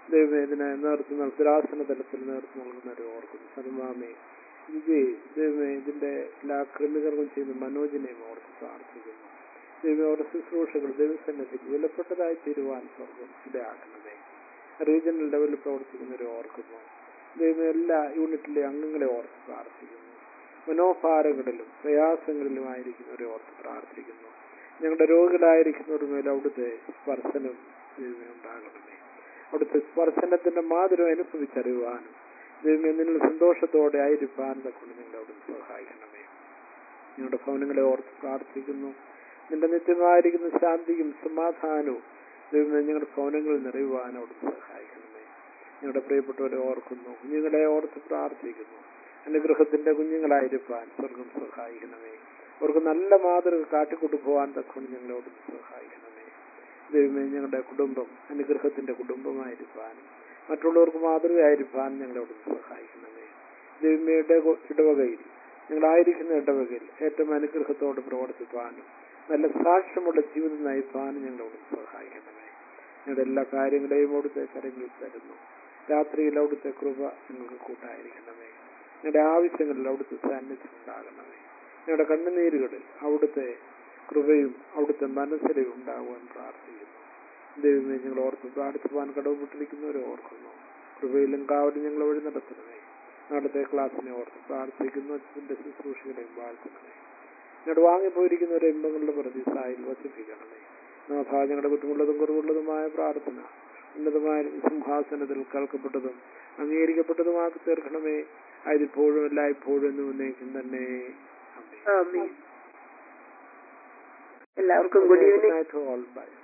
ദൈവം ഇതിനെ നേതൃത്വം നൽകുന്ന ദുരാസന തലത്തിൽ നേതൃത്വം നൽകുന്നവരെ ഓർക്കുന്നു സൽമാമേ വിജയ് ദൈവമേ ഇതിന്റെ എല്ലാ ക്രമീകരണം ചെയ്യുന്ന മനോജിനെയും ഓർത്ത് പ്രാർത്ഥിക്കുന്നു ദൈവം അവരുടെ ശുശ്രൂഷകൾ ദൈവസന്നിധിക്ക് വിലപ്പെട്ടതായി തീരുവാൻ സ്വർഗം ഇടയാക്കണമേ റീജിയണൽ ലെവലിൽ പ്രവർത്തിക്കുന്നവരെ ഓർക്കുന്നു ദൈവം എല്ലാ യൂണിറ്റിലെ അംഗങ്ങളെ ഓർത്ത് പ്രാർത്ഥിക്കുന്നു മനോഭാരങ്ങളിലും പ്രയാസങ്ങളിലുമായിരിക്കുന്നവരെ ഓർത്ത് പ്രാർത്ഥിക്കുന്നു ഞങ്ങളുടെ രോഗികളായിരിക്കുന്നവരുടെ മേൽ അവിടുത്തെ സ്പർശനം ദൈവമേ ഉണ്ടാകണമേ അവിടുത്തെ സ്പർശനത്തിന്റെ മാതൃം അനുഭവിച്ചറിയുവാനും ദൈവമേ നിങ്ങൾ സന്തോഷത്തോടെ ആയിരിക്കാൻ കൊണ്ട് നിങ്ങൾ അവിടുന്ന് സഹായിക്കണമേ ഞങ്ങളുടെ ഭവനങ്ങളെ ഓർത്ത് പ്രാർത്ഥിക്കുന്നു നിന്റെ നിത്യമായിരിക്കുന്ന ശാന്തിയും സമാധാനവും ദൈവമേ ഞങ്ങളുടെ ഭവനങ്ങളിൽ നിറയുവാൻ അവിടുന്ന് സഹായിക്കണമേ ഞങ്ങളുടെ പ്രിയപ്പെട്ടവരെ ഓർക്കുന്നു കുഞ്ഞുങ്ങളെ ഓർത്ത് പ്രാർത്ഥിക്കുന്നു അനുഗ്രഹത്തിന്റെ കുഞ്ഞുങ്ങളായിരിക്കാൻ സ്വർഗം സഹായിക്കണമേ അവർക്ക് നല്ല മാതൃക കാട്ടിക്കൊടുക്കുവാൻ തക്കൊണ്ട് ഞങ്ങളോട് സഹായിക്കണമേ ദൈവമേ ഞങ്ങളുടെ കുടുംബം അനുഗ്രഹത്തിന്റെ കുടുംബമായിരിക്കാനും മറ്റുള്ളവർക്ക് മാതൃകയായിരിക്കാൻ ഞങ്ങളോട് സഹായിക്കണമേ ദൈവമയുടെ ഇടവകയിൽ ഞങ്ങളായിരിക്കുന്ന ഇടവകയിൽ ഏറ്റവും അനുഗ്രഹത്തോട് പ്രവർത്തിപ്പാനും നല്ല സാക്ഷ്യമുള്ള ജീവിതം നയിപ്പാനും ഞങ്ങളോട് സഹായിക്കണമേ ഞങ്ങളുടെ എല്ലാ കാര്യങ്ങളെയും അവിടുത്തെ കരങ്ങളിൽ തരുന്നു രാത്രിയിൽ അവിടുത്തെ കൃപ ഞങ്ങൾക്ക് കൂട്ടായിരിക്കണമേ ഞങ്ങളുടെ ആവശ്യങ്ങളിൽ അവിടുത്തെ സാന്നിധ്യം ഉണ്ടാകണമേ ഞങ്ങളുടെ കണ്ണുനീരുകളിൽ അവിടുത്തെ കൃപയും അവിടുത്തെ മനസ്സിലും ഉണ്ടാകുവാൻ പ്രാർത്ഥിക്കുന്നു ദൈവമേ ഞങ്ങൾ ഓർത്ത് പ്രാർത്ഥിക്കുവാൻ കടവുപെട്ടിരിക്കുന്നവരെ ഓർക്കുന്നു കൃപയിലും കാവലും ഞങ്ങൾ വഴി നടത്തണമേ നാളത്തെ ക്ലാസ്സിനെ ഓർത്ത് പ്രാർത്ഥിക്കുന്നു അച്ഛൻ്റെ ശുശ്രൂഷകളെയും വാഴ്ത്തണമേ ഞങ്ങളുടെ വാങ്ങിപ്പോയിരിക്കുന്നവരെ ഇമ്പങ്ങളുടെ പ്രതിസായിൽ വസിപ്പിക്കണമേ നാഥ ഞങ്ങളുടെ കുറ്റമുള്ളതും കുറവുള്ളതുമായ പ്രാർത്ഥന ഉന്നതമായ സിംഹാസനത്തിൽ കേൾക്കപ്പെട്ടതും അംഗീകരിക്കപ്പെട്ടതുമാക്കി തീർക്കണമേ അതിപ്പോഴും എല്ലായ്പ്പോഴും എന്ന് ഉന്നയിക്കും തന്നെ ആമീൻ എല്ലാവർക്കും good evening night all by